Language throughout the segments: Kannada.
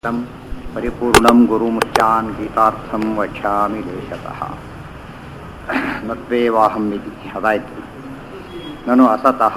तं ಪರಿಪೂರ್ಣಂ ಗುರುಮುಚ್ಚಾನ್ ಗೀತಾರ್ಥಂ ವಕ್ಷ್ಯಾಮಿ ದೇಶತಃ ಮತ್ವೇವಾಹಂ ಇತಿ ಅದಾಯ್ತು ನಾನು ಅಸತಃ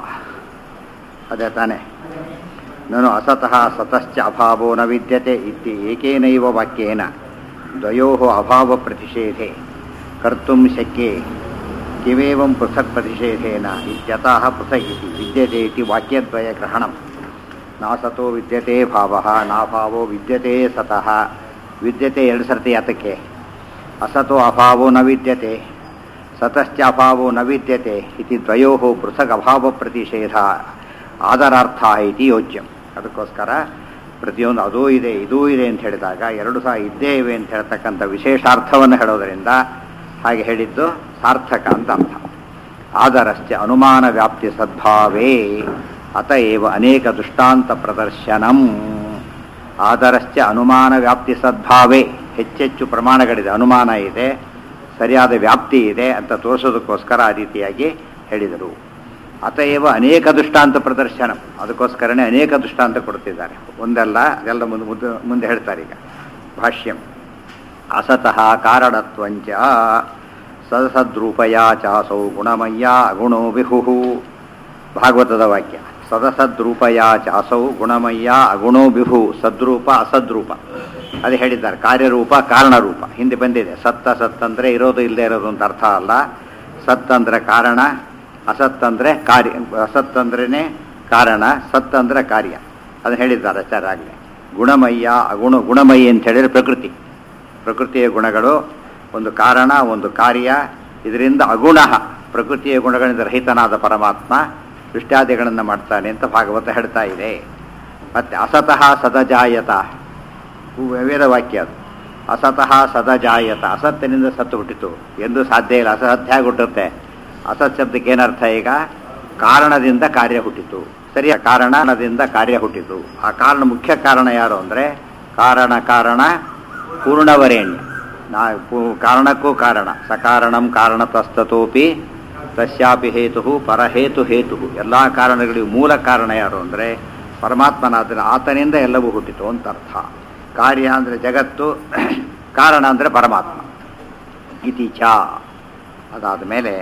ಅದೇ ತಾನೆ ನಾನು ಅಸತಃ ಸತಶ್ಚ ಅಭಾವೋ ನ ವಿದ್ಯತೆ ಇತಿ ಏಕೇನೈವ ವಾಕ್ಯೇನ ದ್ವಯೋः ಅಭಾವ ಪ್ರತಿಷೇಧೆ ಕರ್ತುಂ ಶಕ್ಯೆ ಕಿಮೇವಂ ಪೃಥಕ್ ಪ್ರತಿಷೇಧೇನ ಇತ್ಯತಃ ಪೃಥಕ್ ಇತಿ ವಿದ್ಯತೆ ಇತಿ ವಾಕ್ಯದ್ವಯ ಗ್ರಹಣಂ ನಾಸತೋ ವಿದ್ಯತೆ ಭಾವ ನಾಭಾವೋ ವಿದ್ಯತೆ ಸತಃ ವಿದ್ಯತೆ ಎರಡು ಸರ್ತಿ ಯಾತಕ್ಕೆ ಅಸತೋ ಅಭಾವೋ ನ ವಿದ್ಯತೆ ಸತಶ್ಚ ಅಭಾವೋ ನ ವಿದ್ಯತೆ ಇತಿ ದ್ವಯೋ ಪೃಥಕ್ ಅಭಾವ ಪ್ರತಿಷೇಧ ಆದರಾರ್ಥ ಇತಿ ಯೋಜ್ಯಂ ಅದಕ್ಕೋಸ್ಕರ ಪ್ರತಿಯೊಂದು ಅದೂ ಇದೆ ಇದೂ ಇದೆ ಅಂತ ಹೇಳಿದಾಗ ಎರಡು ಸಹ ಇದ್ದೇ ಇವೆ ಅಂತ ಹೇಳ್ತಕ್ಕಂಥ ವಿಶೇಷಾರ್ಥವನ್ನು ಹೇಳೋದರಿಂದ ಹಾಗೆ ಹೇಳಿದ್ದು ಸಾರ್ಥಕ ಅಂತ ಅರ್ಥ ಆದರಶ್ಚ ಅನುಮಾನ ವ್ಯಾಪ್ತಿ ಸದ್ಭಾವೇ ಅತಏವ ಅನೇಕ ದೃಷ್ಟಾಂತ ಪ್ರದರ್ಶನಂ ಆದರಶ್ಚ ಅನುಮಾನ ವ್ಯಾಪ್ತಿ ಸದ್ಭಾವೇ ಹೆಚ್ಚೆಚ್ಚು ಪ್ರಮಾಣಗಳಿದೆ ಅನುಮಾನ ಇದೆ ಸರಿಯಾದ ವ್ಯಾಪ್ತಿ ಇದೆ ಅಂತ ತೋರಿಸೋದಕ್ಕೋಸ್ಕರ ಆ ರೀತಿಯಾಗಿ ಹೇಳಿದರು ಅತಏವ ಅನೇಕ ದೃಷ್ಟಾಂತ ಪ್ರದರ್ಶನ ಅದಕ್ಕೋಸ್ಕರನೇ ಅನೇಕ ದೃಷ್ಟಾಂತ ಕೊಡ್ತಿದ್ದಾರೆ ಒಂದಲ್ಲ ಅದೆಲ್ಲ ಮುಂದೆ ಮುಂದೆ ಮುಂದೆ ಹೇಳ್ತಾರೆ ಈಗ ಭಾಷ್ಯಂ ಅಸತಃ ಕಾರಣತ್ವಂಚ ಸದಸದ್ರೂಪಯಾ ಚಾಸೌ ಗುಣಮಯ್ಯ ಅಗುಣೋ ವಿಹು ಭಾಗವತದ ವಾಕ್ಯ ಸದಸದ್ರೂಪಯಾ ಚಾಸೌ ಗುಣಮಯ್ಯ ಅಗುಣೋ ಬಿಹು ಸದ್ರೂಪ ಅಸದ್ರೂಪ ಅದು ಹೇಳಿದ್ದಾರೆ ಕಾರ್ಯರೂಪ ಕಾರಣರೂಪ ಹಿಂದೆ ಬಂದಿದೆ ಸತ್ತ ಸತ್ ಅಂದರೆ ಇರೋದು ಇಲ್ಲದೆ ಇರೋದು ಅಂತ ಅರ್ಥ ಅಲ್ಲ ಸತ್ ಅಂದರೆ ಕಾರಣ ಅಸತ್ ಅಂದರೆ ಕಾರ್ಯ ಅಸತ್ ಅಂದ್ರೇ ಕಾರಣ ಸತ್ ಅಂದರೆ ಕಾರ್ಯ ಅದನ್ನು ಹೇಳಿದ್ದಾರೆ ಆಚಾರ್ಯ ಆಗಲೇ ಗುಣಮಯ್ಯ ಅಗುಣ ಗುಣಮಯಿ ಅಂತ ಹೇಳಿದ್ರೆ ಪ್ರಕೃತಿ ಪ್ರಕೃತಿಯ ಗುಣಗಳು ಒಂದು ಕಾರಣ ಒಂದು ಕಾರ್ಯ ಇದರಿಂದ ಅಗುಣ ಪ್ರಕೃತಿಯ ಗುಣಗಳಿಂದ ರಹಿತನಾದ ಪರಮಾತ್ಮ ಸೃಷ್ಟ್ಯಾದಿಗಳನ್ನು ಮಾಡ್ತಾನೆ ಅಂತ ಭಾಗವತ ಹೇಳ್ತಾ ಇದೆ ಮತ್ತೆ ಅಸತಃ ಸದಜಾಯತ ವೇದವಾಕ್ಯ ಅದು ಅಸತಃ ಸದಜಾಯತ ಅಸತ್ತಿನಿಂದ ಸತ್ತು ಹುಟ್ಟಿತು ಎಂದು ಸಾಧ್ಯ ಇಲ್ಲ ಅಸತ್ಯ ಹೇಗೆ ಹುಟ್ಟುತ್ತೆ ಅಸತ್ ಶಬ್ದಕ್ಕೆ ಏನರ್ಥ ಈಗ ಕಾರಣದಿಂದ ಕಾರ್ಯ ಹುಟ್ಟಿತು ಸರಿಯ ಕಾರಣದಿಂದ ಕಾರ್ಯ ಹುಟ್ಟಿತು ಆ ಕಾರಣ ಮುಖ್ಯ ಕಾರಣ ಯಾರು ಅಂದರೆ ಕಾರಣ ಕಾರಣ ಪೂರ್ಣವರೇಣ್ಯ ನಾ ಕಾರಣಕ್ಕೂ ಕಾರಣ ಸಕಾರಣಂ ಕಾರಣತಸ್ತತೋಪಿ ತಸ್ಯಾಪಿ ಹೇತು ಪರಹೇತು ಹೇತು ಎಲ್ಲ ಕಾರಣಗಳಿಗೂ ಮೂಲ ಕಾರಣ ಯಾರು ಅಂದರೆ ಪರಮಾತ್ಮನಾದರೆ ಆತನಿಂದ ಎಲ್ಲವೂ ಹುಟ್ಟಿತು ಅಂತ ಅರ್ಥ ಕಾರ್ಯ ಅಂದರೆ ಜಗತ್ತು ಕಾರಣ ಅಂದರೆ ಪರಮಾತ್ಮ ಇತಿ ಚ ಅದಾದ ಮೇಲೆ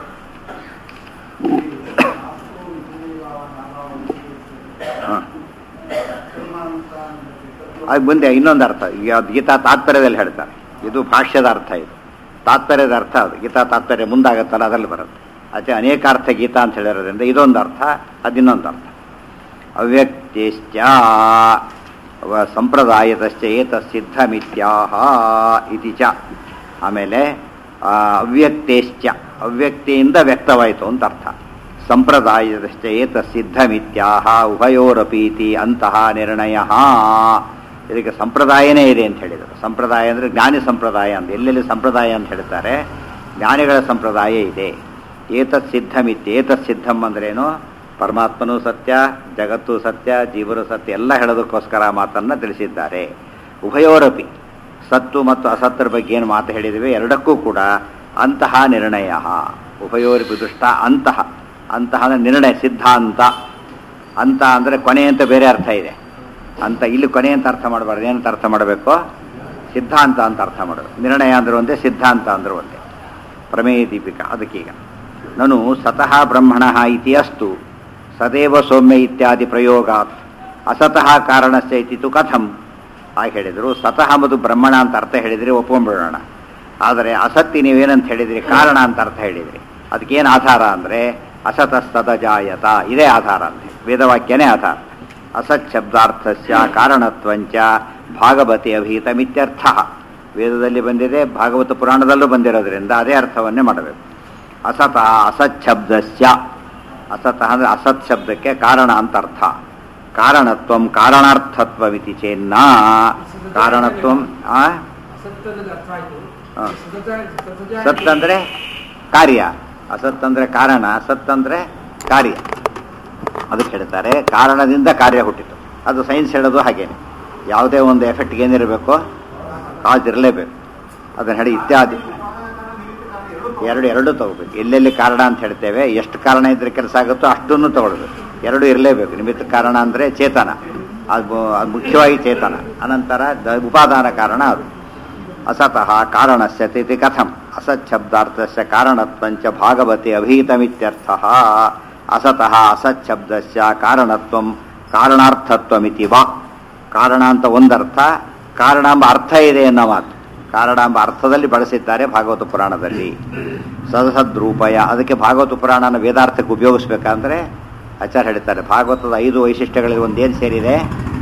ಅದು ಮುಂದೆ ಇನ್ನೊಂದು ಅರ್ಥ ಯಾವ್ದು ಗೀತಾ ತಾತ್ಪರ್ಯದಲ್ಲಿ ಹೇಳ್ತಾರೆ ಇದು ಭಾಷ್ಯದ ಅರ್ಥ ಇದು ತಾತ್ಪರ್ಯದ ಅರ್ಥ ಅದು ಗೀತಾ ತಾತ್ಪರ್ಯ ಮುಂದಾಗತ್ತಲ್ಲ ಅದರಲ್ಲಿ ಬರುತ್ತೆ ಅದೇ ಅನೇಕಾರ್ಥ ಗೀತಾ ಅಂತ ಹೇಳಿರೋದ್ರಿಂದ ಇದೊಂದು ಅರ್ಥ ಅದಿನ್ನೊಂದು ಅರ್ಥ ಅವ್ಯಕ್ತಿಶ್ಚ ಸಂಪ್ರದಾಯದಶ್ಚ ಏತ ಸಿದ್ಧಮಿತ್ಯಾಹ ಇತಿ ಚ ಆಮೇಲೆ ಅವ್ಯಕ್ತೇಶ್ಚ ಅವ್ಯಕ್ತಿಯಿಂದ ವ್ಯಕ್ತವಾಯಿತು ಅಂತ ಅರ್ಥ ಸಂಪ್ರದಾಯದಶ್ಚ ಏತ ಸಿದ್ಧಮಿತ್ಯಾಹ ಉಭಯೋರಪೀತಿ ಅಂತಹ ನಿರ್ಣಯ ಇದಕ್ಕೆ ಸಂಪ್ರದಾಯನೇ ಇದೆ ಅಂತ ಹೇಳಿದರು ಸಂಪ್ರದಾಯ ಅಂದರೆ ಜ್ಞಾನಿ ಸಂಪ್ರದಾಯ ಅಂತ ಎಲ್ಲೆಲ್ಲಿ ಸಂಪ್ರದಾಯ ಅಂತ ಹೇಳ್ತಾರೆ ಜ್ಞಾನಿಗಳ ಸಂಪ್ರದಾಯ ಇದೆ ಏತತ್ ಸಿದ್ಧಮಿತ್ತು ಏತತ್ ಸಿದ್ಧಂ ಅಂದ್ರೇನು ಪರಮಾತ್ಮನೂ ಸತ್ಯ ಜಗತ್ತು ಸತ್ಯ ಜೀವರು ಸತ್ಯ ಎಲ್ಲ ಹೇಳೋದಕ್ಕೋಸ್ಕರ ಮಾತನ್ನು ತಿಳಿಸಿದ್ದಾರೆ ಉಭಯೋರಪಿ ಸತ್ತು ಮತ್ತು ಅಸತ್ತರ ಬಗ್ಗೆ ಏನು ಮಾತು ಹೇಳಿದಿವೆ ಎರಡಕ್ಕೂ ಕೂಡ ಅಂತಹ ನಿರ್ಣಯ ಉಭಯೋರಪಿ ದುಷ್ಟ ಅಂತಹ ಅಂತಹ ನಿರ್ಣಯ ಸಿದ್ಧಾಂತ ಅಂತ ಅಂದರೆ ಕೊನೆ ಅಂತ ಬೇರೆ ಅರ್ಥ ಇದೆ ಅಂತ ಇಲ್ಲಿ ಕೊನೆ ಅಂತ ಅರ್ಥ ಮಾಡಬಾರ್ದು ಏನಂತ ಅರ್ಥ ಮಾಡಬೇಕು ಸಿದ್ಧಾಂತ ಅಂತ ಅರ್ಥ ಮಾಡಬೇಕು ನಿರ್ಣಯ ಅಂದ್ರೆ ಒಂದೇ ಸಿದ್ಧಾಂತ ಅಂದ್ರೆ ಒಂದೇ ಪ್ರಮೇಯ ದೀಪಿಕಾ ಅದಕ್ಕೀಗ ನಾನು ಸತಃ ಬ್ರಹ್ಮಣ ಇತಿ ಅಸ್ತು ಸದೇವ ಸೌಮ್ಯ ಇತ್ಯಾದಿ ಪ್ರಯೋಗಾತ್ ಅಸತಃ ಕಾರಣಸ್ಯ ಇತಿತು ಕಥಂ ಹಾಗೆ ಹೇಳಿದರು ಸತಃ ಮತ್ತು ಬ್ರಹ್ಮಣ ಅಂತ ಅರ್ಥ ಹೇಳಿದ್ರಿ ಒಪ್ಕೊಂಡ್ಬಿಡೋಣ ಆದರೆ ಅಸತ್ತಿ ನೀವೇನಂತ ಹೇಳಿದ್ರಿ ಕಾರಣ ಅಂತ ಅರ್ಥ ಹೇಳಿದ್ರಿ ಅದಕ್ಕೇನು ಆಧಾರ ಅಂದರೆ ಅಸತಸ್ತದಜಾಯತ ಇದೇ ಆಧಾರ ಅಂತ ವೇದವಾಕ್ಯನೇ ಆಧಾರ ಅಸತ್ ಶಬ್ದಾರ್ಥಸ್ಯ ಕಾರಣತ್ವಂಚ ಭಾಗವತಿ ಅಭೀತಮಿತ್ಯರ್ಥ ವೇದದಲ್ಲಿ ಬಂದಿದೆ ಭಾಗವತ ಪುರಾಣದಲ್ಲೂ ಬಂದಿರೋದ್ರಿಂದ ಅದೇ ಅರ್ಥವನ್ನೇ ಮಾಡಬೇಕು ಅಸತ ಅಸತ್ ಶಬ್ದಸ್ಯ ಅಸತಃ ಅಂದರೆ ಅಸತ್ ಶಬ್ದಕ್ಕೆ ಕಾರಣ ಅಂತ ಅರ್ಥ ಕಾರಣತ್ವಂ ಕಾರಣಾರ್ಥತ್ವವಿತಿ ಚೇನ್ನ ಕಾರಣತ್ವಂ ಸತ್ ಅಂದರೆ ಕಾರ್ಯ ಅಸತ್ ಅಂದರೆ ಕಾರಣ ಸತ್ ಅಂದರೆ ಕಾರ್ಯ ಅದಕ್ಕೆ ಹೇಳ್ತಾರೆ ಕಾರಣದಿಂದ ಕಾರ್ಯ ಹುಟ್ಟಿತು ಅದು ಸೈನ್ಸ್ ಹೇಳೋದು ಹಾಗೇನೆ ಯಾವುದೇ ಒಂದು ಎಫೆಕ್ಟ್ಗೆ ಏನಿರಬೇಕು ಕಾಜ್ ಇರಲೇಬೇಕು ಅದನ್ನು ಹೇಳಿ ಇತ್ಯಾದಿ ಎರಡು ಎರಡು ತಗೋಬೇಕು ಎಲ್ಲೆಲ್ಲಿ ಕಾರಣ ಅಂತ ಹೇಳ್ತೇವೆ ಎಷ್ಟು ಕಾರಣ ಇದ್ರೆ ಕೆಲಸ ಆಗುತ್ತೋ ಅಷ್ಟನ್ನು ತಗೊಳ್ಬೇಕು ಎರಡು ಇರಲೇಬೇಕು ನಿಮಿತ್ತ ಕಾರಣ ಅಂದರೆ ಚೇತನ ಅದು ಅದು ಮುಖ್ಯವಾಗಿ ಚೇತನ ಅನಂತರ ದ ಉಪಾದಾನ ಕಾರಣ ಅದು ಅಸತಃ ಕಾರಣಸ್ಯ ತಿಥಿ ಕಥಂ ಅಸಚ್ಛಬ್ದಾರ್ಥಸ್ಯ ಕಾರಣತ್ವಂಚ ಭಾಗವತೆ ಅಭೀತಮಿತ್ಯರ್ಥ ಅಸತಃ ಅಸಚ್ಛಬ್ದಸ್ಯ ಕಾರಣತ್ವಂ ಕಾರಣಾರ್ಥತ್ವಮಿತಿ ವಾ ಕಾರಣ ಅಂತ ಒಂದರ್ಥ ಕಾರಣ ಎಂಬ ಅರ್ಥ ಇದೆ ಅನ್ನೋ ಮಾತು ಕಾರಣ ಎಂಬ ಅರ್ಥದಲ್ಲಿ ಬಳಸಿದ್ದಾರೆ ಭಾಗವತ ಪುರಾಣದಲ್ಲಿ ಸದಸದ್ರೂಪಯ ಅದಕ್ಕೆ ಭಾಗವತ ಪುರಾಣನ ವೇದಾರ್ಥಕ್ಕೆ ಉಪಯೋಗಿಸ್ಬೇಕಂದ್ರೆ ಆಚಾರ್ಯ ಹೇಳ್ತಾರೆ ಭಾಗವತದ ಐದು ವೈಶಿಷ್ಟ್ಯಗಳಲ್ಲಿ ಒಂದೇನು ಸೇರಿದೆ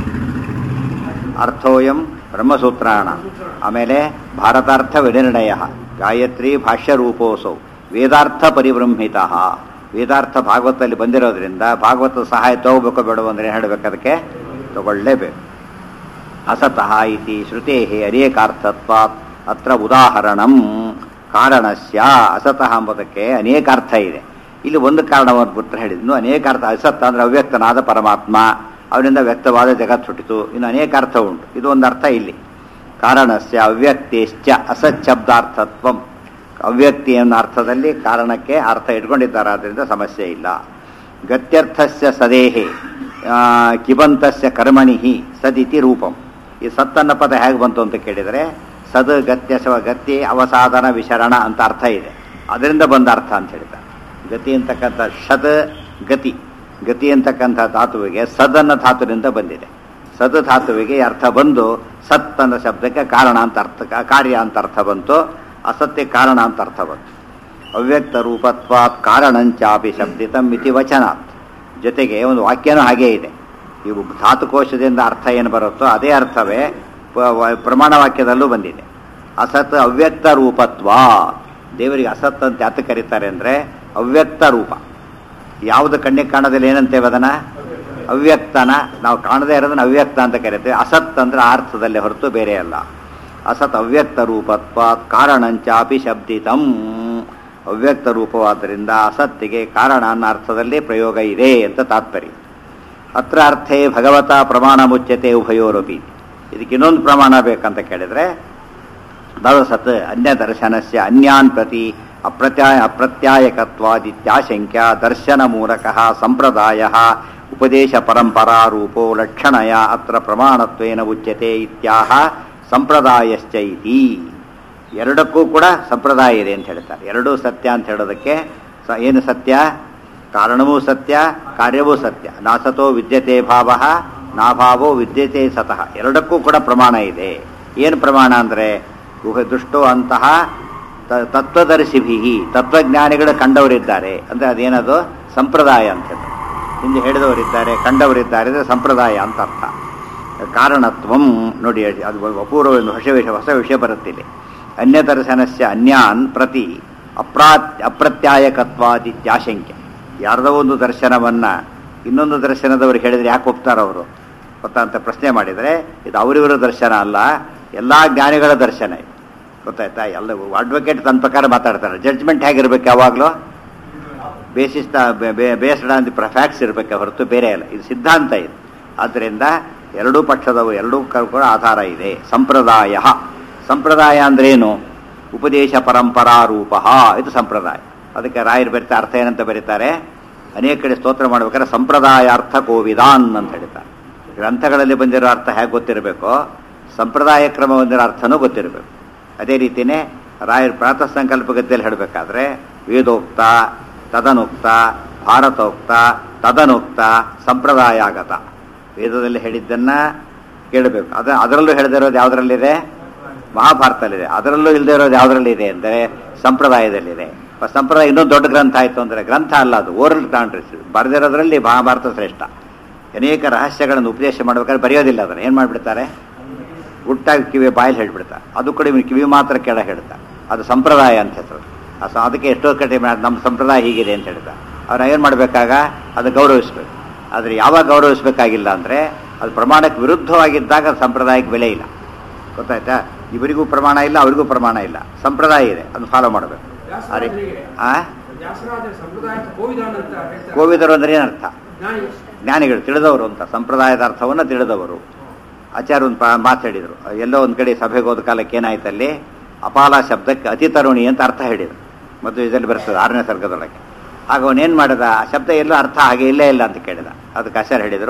ಅರ್ಥೋಯಂ ಬ್ರಹ್ಮಸೂತ್ರಾಣ ಆಮೇಲೆ ಭಾರತಾರ್ಥ ವಿನಿರ್ಣಯ ಗಾಯತ್ರಿ ಭಾಷ್ಯ ರೂಪೋಸೌ ವೇದಾರ್ಥ ಪರಿಬ್ರಹ್ಮಿತ ವೇದಾರ್ಥ ಭಾಗವತದಲ್ಲಿ ಬಂದಿರೋದ್ರಿಂದ ಭಾಗವತದ ಸಹಾಯ ತಗೋಬೇಕು ಬೇಡ ಅಂದ್ರೆ ಏನು ಹೇಳಬೇಕು ಅದಕ್ಕೆ ತಗೊಳ್ಳೇಬೇಕು ಅಸತಃ ಇತಿ ಶ್ರುತೇ ಅನೇಕಾರ್ಥತ್ವಾತ್ ಅತ್ರ ಉದಾಹರಣಂ ಕಾರಣಸ್ಯ ಅಸತಃ ಎಂಬುದಕ್ಕೆ ಅನೇಕ ಅರ್ಥ ಇದೆ ಇಲ್ಲಿ ಒಂದು ಕಾರಣವನ್ನು ಬಿಟ್ಟರೆ ಹೇಳಿದ್ನು ಅನೇಕ ಅರ್ಥ ಅಸತ್ ಅಂದ್ರೆ ಅವ್ಯಕ್ತನಾದ ಪರಮಾತ್ಮ ಅವನಿಂದ ವ್ಯಕ್ತವಾದ ಜಗತ್ ಹುಟ್ಟಿತು ಇನ್ನು ಅನೇಕ ಅರ್ಥ ಉಂಟು ಇದು ಒಂದು ಅರ್ಥ ಇಲ್ಲಿ ಕಾರಣಸ್ಯ ಅವ್ಯಕ್ತಿಶ್ಚ ಅಸಚ್ಛಬ್ದಾರ್ಥತ್ವಂ ಅವ್ಯಕ್ತಿ ಅನ್ನೋ ಅರ್ಥದಲ್ಲಿ ಕಾರಣಕ್ಕೆ ಅರ್ಥ ಇಟ್ಕೊಂಡಿದ್ದಾರೆ ಆದ್ದರಿಂದ ಸಮಸ್ಯೆ ಇಲ್ಲ ಗತ್ಯರ್ಥಸ್ಯ ಸದೇಹೆ ಆ, ಕಿಬಂತಸ್ಯ ಕರ್ಮಣಿ ಸದಿತಿ ರೂಪಂ ಈ ಸತ್ತನ್ನ ಪದ ಹೇಗೆ ಬಂತು ಅಂತ ಕೇಳಿದರೆ ಸದ್ ಗತ್ಯ ಸವ ಗತಿ ಅವಸಾಧನ ವಿಶರಣ ಅಂತ ಅರ್ಥ ಇದೆ ಅದರಿಂದ ಬಂದ ಅರ್ಥ ಅಂತ ಹೇಳಿದ್ದಾರೆ ಗತಿ ಅಂತಕ್ಕಂಥ ಶತ್ ಗತಿ ಗತಿ ಅಂತಕ್ಕಂಥ ಧಾತುವಿಗೆ ಸದ್ ಅನ್ನೋ ಧಾತುವಿನಿಂದ ಬಂದಿದೆ ಸದ್ ಧಾತುವಿಗೆ ಅರ್ಥ ಬಂದು ಸತ್ ಅನ್ನೋ ಶಬ್ದಕ್ಕೆ ಕಾರಣ ಅಂತ ಅರ್ಥ ಕಾರ್ಯ ಅಂತ ಅರ್ಥ ಬಂತು ಅಸತ್ಯ ಕಾರಣ ಅಂತ ಅರ್ಥ ಬಂತು ಅವ್ಯಕ್ತ ರೂಪತ್ವಾತ್ ಕಾರಣಂಚಾಪಿ ಶಬ್ದಿತಂ ಇತಿ ವಚನಾತ್ ಜೊತೆಗೆ ಒಂದು ವಾಕ್ಯನೂ ಹಾಗೇ ಇದೆ ಇವು ಧಾತುಕೋಶದಿಂದ ಅರ್ಥ ಏನು ಬರುತ್ತೋ ಅದೇ ಅರ್ಥವೇ ಪ- ವ- ಪ್ರಮಾಣ ವಾಕ್ಯದಲ್ಲೂ ಬಂದಿದೆ ಅಸತ್ ಅವ್ಯಕ್ತ ರೂಪತ್ವ ದೇವರಿಗೆ ಅಸತ್ ಅಂತ ಯಾತ ಕರೀತಾರೆ ಅಂದರೆ ಅವ್ಯಕ್ತ ರೂಪ ಯಾವುದು ಕಣ್ಣಿಗೆ ಕಾಣೋದಿಲ್ಲ ಏನಂತೇವೆ ಅದನ್ನ ಅವ್ಯಕ್ತನ ನಾವು ಕಾಣದೇ ಇರೋದನ್ನ ಅವ್ಯಕ್ತ ಅಂತ ಕರಿತೇವೆ ಅಸತ್ ಅಂದ್ರೆ ಆ ಅರ್ಥದಲ್ಲಿ ಹೊರತು ಬೇರೆ ಅಲ್ಲ ಅಸತ್ ಅವ್ಯಕ್ತ ರೂಪತ್ವ ಕಾರಣಂಚಾಪಿ ಶಬ್ದಿತಂ ಅವ್ಯಕ್ತ ರೂಪವಾದ್ದರಿಂದ ಅಸತ್ತಿಗೆ ಕಾರಣ ಅನ್ನೋ ಅರ್ಥದಲ್ಲಿ ಪ್ರಯೋಗ ಇದೆ ಅಂತ ತಾತ್ಪರ್ಯ ಅತ್ರ ಅರ್ಥೇ ಭಗವತ ಪ್ರಮಾಣ ಮುಚ್ಯತೆ ಉಭಯೋರಪಿ ಇದಕ್ಕೆ ಇನ್ನೊಂದು ಪ್ರಮಾಣ ಬೇಕಂತ ಕೇಳಿದ್ರೆ ಸತ್ ಅನ್ಯ ದರ್ಶನಸ್ಯ ಅನ್ಯಾನ್ ಪ್ರತಿ ಅಪ್ರತ್ಯಾಯ ಅಪ್ರತ್ಯಾಯಕತ್ವಾದಿತ್ಯಾಶಂಕ್ಯ ದರ್ಶನ ಮೂಲಕ ಸಂಪ್ರದಾಯ ಉಪದೇಶ ಪರಂಪರಾ ರೂಪೋ ಲಕ್ಷಣಯ ಅತ್ರ ಪ್ರಮಾಣತ್ವೇನ ಉಚ್ಯತೆ ಇತ್ಯಾಹ ಸಂಪ್ರದಾಯಶ್ಚ ಇತಿ ಎರಡಕ್ಕೂ ಕೂಡ ಸಂಪ್ರದಾಯ ಇದೆ ಅಂತ ಹೇಳ್ತಾರೆ ಎರಡೂ ಸತ್ಯ ಅಂತ ಹೇಳೋದಕ್ಕೆ ಸ- ಏನು ಸತ್ಯ ಕಾರಣವೂ ಸತ್ಯ ಕಾರ್ಯವೂ ಸತ್ಯ ನಾಸತೋ ವಿದ್ಯತೆ ಭಾವ ನಾಭಾವೋ ವಿದ್ಯತೆ ಸತಃ ಎರಡಕ್ಕೂ ಕೂಡ ಪ್ರಮಾಣ ಇದೆ ಏನು ಪ್ರಮಾಣ ಅಂದರೆ ಗುಹ ದುಷ್ಟೋ ಅಂತಹ ತ- ತತ್ವದರ್ಶಿಭಿ ತತ್ವಜ್ಞಾನಿಗಳು ಕಂಡವರಿದ್ದಾರೆ ಅಂದರೆ ಅದೇನದು ಸಂಪ್ರದಾಯ ಅಂತ ಹೇಳಿ ಹಿಂದೆ ಹೇಳಿದವರಿದ್ದಾರೆ ಕಂಡವರಿದ್ದಾರೆ ಅಂದರೆ ಸಂಪ್ರದಾಯ ಅಂತ ಅರ್ಥ ಕಾರಣತ್ವಂ ನೋಡಿ ಅದು ಅಪೂರ್ವ ಒಂದು ಹೊಸ ವಿಷಯ ಹೊಸ ವಿಷಯ ಬರುತ್ತಿದೆ ಅನ್ಯದರ್ಶನಸ್ಯ ಅನ್ಯಾನ್ ಪ್ರತಿ ಅಪ್ರಾ ಅಪ್ರತ್ಯಾಯಕತ್ವಾದಿತ್ಯಾಶಂಕ್ಯ ಯಾರ್ದೋ ಒಂದು ದರ್ಶನವನ್ನ ಇನ್ನೊಂದು ದರ್ಶನದವರು ಹೇಳಿದ್ರೆ ಯಾಕೆ ಒಪ್ತಾರ ಅವರು ಗೊತ್ತಾ ಅಂತ ಪ್ರಶ್ನೆ ಮಾಡಿದರೆ ಇದು ಅವರಿವರ ದರ್ಶನ ಅಲ್ಲ ಎಲ್ಲ ಜ್ಞಾನಿಗಳ ದರ್ಶನ ಇದು ಗೊತ್ತಾಯ್ತಾ ಎಲ್ಲ ಅಡ್ವೊಕೇಟ್ ತನ್ನ ಪ್ರಕಾರ ಮಾತಾಡ್ತಾರೆ ಜಡ್ಜ್ಮೆಂಟ್ ಹೇಗಿರ್ಬೇಕು ಯಾವಾಗಲೂ basis based on the facts ಇರಬೇಕು ಹೊರತು ಬೇರೆ ಅಲ್ಲ ಇದು ಸಿದ್ಧಾಂತ ಇದು ಆದ್ದರಿಂದ ಎರಡೂ ಪಕ್ಷದವು ಎರಡೂ ಕ- ಕೂಡ ಆಧಾರ ಇದೆ ಸಂಪ್ರದಾಯ ಸಂಪ್ರದಾಯ ಅಂದ್ರೇನು ಉಪದೇಶ ಪರಂಪರಾ ರೂಪ ಇದು ಸಂಪ್ರದಾಯ ಅದಕ್ಕೆ ರಾಯರು ಬರೀತಾ ಅರ್ಥ ಏನಂತ ಬರೀತಾರೆ ಅನೇಕ ಕಡೆ ಸ್ತೋತ್ರ ಮಾಡ್ಬೇಕಾದ್ರೆ ಸಂಪ್ರದಾಯಾರ್ಥ ಕೋವಿದಾನ್ ಅಂತ ಹೇಳ್ತಾರೆ ಗ್ರಂಥಗಳಲ್ಲಿ ಬಂದಿರೋ ಅರ್ಥ ಹೇಗೆ ಗೊತ್ತಿರಬೇಕೋ ಸಂಪ್ರದಾಯ ಕ್ರಮ ಬಂದಿರೋ ಅರ್ಥನೂ ಗೊತ್ತಿರಬೇಕು ಅದೇ ರೀತಿಯೇ ರಾಯರ್ ಪ್ರಾತಃ ಸಂಕಲ್ಪ ಗದ್ದೆಯಲ್ಲಿ ಹೇಳಬೇಕಾದ್ರೆ ವೇದೋಕ್ತ ತದನುಕ್ತ ಭಾರತೋಕ್ತ ತದನುಕ್ತ ಸಂಪ್ರದಾಯಾಗತ ವೇದದಲ್ಲಿ ಹೇಳಿದ್ದನ್ನ ಕೇಳಬೇಕು ಅದ ಅದರಲ್ಲೂ ಹೇಳದೇ ಇರೋದು ಯಾವುದರಲ್ಲಿದೆ ಮಹಾಭಾರತದಲ್ಲಿದೆ ಅದರಲ್ಲೂ ಇಲ್ಲದೆ ಇರೋದು ಯಾವುದರಲ್ಲಿದೆ ಅಂದರೆ ಸಂಪ್ರದಾಯದಲ್ಲಿದೆ ಪ- ಸಂಪ್ರದಾಯ ಇನ್ನೊಂದು ದೊಡ್ಡ ಗ್ರಂಥ ಆಯಿತು ಅಂದರೆ ಗ್ರಂಥ ಅಲ್ಲ ಅದು ಓರಲ್ ಕಾಂಟ್ರಿಸ್ ಬರೆದಿರೋದ್ರಲ್ಲಿ ಮಹಾಭಾರತ ಶ್ರೇಷ್ಠ ಅನೇಕ ರಹಸ್ಯಗಳನ್ನು ಉಪದೇಶ ಮಾಡ್ಬೇಕಾದ್ರೆ ಬರೆಯೋದಿಲ್ಲ ಅದನ್ನು ಏನು ಮಾಡಿಬಿಡ್ತಾರೆ ಗುಟ್ಟಾಗಿ ಕಿವಿ ಬಾಯಲ್ಲಿ ಹೇಳ್ಬಿಡ್ತಾರೆ ಅದು ಕೂಡ ಇವ್ನು ಕಿವಿ ಮಾತ್ರ ಕೆಳ ಹೇಳ್ತಾ ಅದು ಸಂಪ್ರದಾಯ ಅಂತ ಹೆಸರು ಆ ಸ- ಅದಕ್ಕೆ ಎಷ್ಟೋ ಕಡೆ ಮಾ- ನಮ್ಮ ಸಂಪ್ರದಾಯ ಹೀಗಿದೆ ಅಂತ ಹೇಳ್ತಾ ಅವ್ರು ಏನು ಮಾಡಬೇಕಾಗ ಅದು ಗೌರವಿಸ್ಬೇಕು ಆದರೆ ಯಾವಾಗ ಗೌರವಿಸ್ಬೇಕಾಗಿಲ್ಲ ಅಂದರೆ ಅದು ಪ್ರಮಾಣಕ್ಕೆ ವಿರುದ್ಧವಾಗಿದ್ದಾಗ ಅದು ಸಂಪ್ರದಾಯಕ್ಕೆ ಬೆಲೆ ಇಲ್ಲ ಗೊತ್ತಾಯ್ತಾ ಇವರಿಗೂ ಪ್ರಮಾಣ ಇಲ್ಲ ಅವರಿಗೂ ಪ್ರಮಾಣ ಇಲ್ಲ ಸಂಪ್ರದಾಯ ಇದೆ ಅದನ್ನು ಫಾಲೋ ಮಾಡಬೇಕು ಅರೆ ಆ ವ್ಯಾಸರಾಜರ ಸಂಪ್ರದಾಯ ಕೋವಿದಾನ ಅಂತ ಹೇಳ್ತಾರೆ ಕೋವಿದರು ಅಂದ್ರೆ ಏನರ್ಥ ಜ್ಞಾನಿ ಜ್ಞಾನಿಗಳು ತಿಳಿದವರು ಅಂತ ಸಂಪ್ರದಾಯದ ಅರ್ಥವನ್ನು ತಿಳಿದವರು ಆಚಾರ್ಯ ಒಂದು ಮಾತು ಹೇಳಿದರು ಎಲ್ಲೋ ಒಂದು ಕಡೆ ಸಭೆಗೆ ಹೋದ ಕಾಲಕ್ಕೆ ಏನಾಯ್ತು ಅಲ್ಲಿ ಅಪಾಲ ಶಬ್ದಕ್ಕೆ ಅತಿ ತರುಣಿ ಅಂತ ಅರ್ಥ ಹೇಳಿದರು ಮತ್ತು ಇದರಲ್ಲಿ ಬರ್ತದೆ ಆರನೇ ಸರ್ಗದೊಳಗೆ ಆಗ ಅವನೇನು ಮಾಡಿದ ಆ ಶಬ್ದ ಎಲ್ಲೋ ಅರ್ಥ ಹಾಗೆ ಇಲ್ಲೇ ಇಲ್ಲ ಅಂತ ಕೇಳಿದ ಅದಕ್ಕೆ ಆಚಾರ್ಯ ಹೇಳಿದರು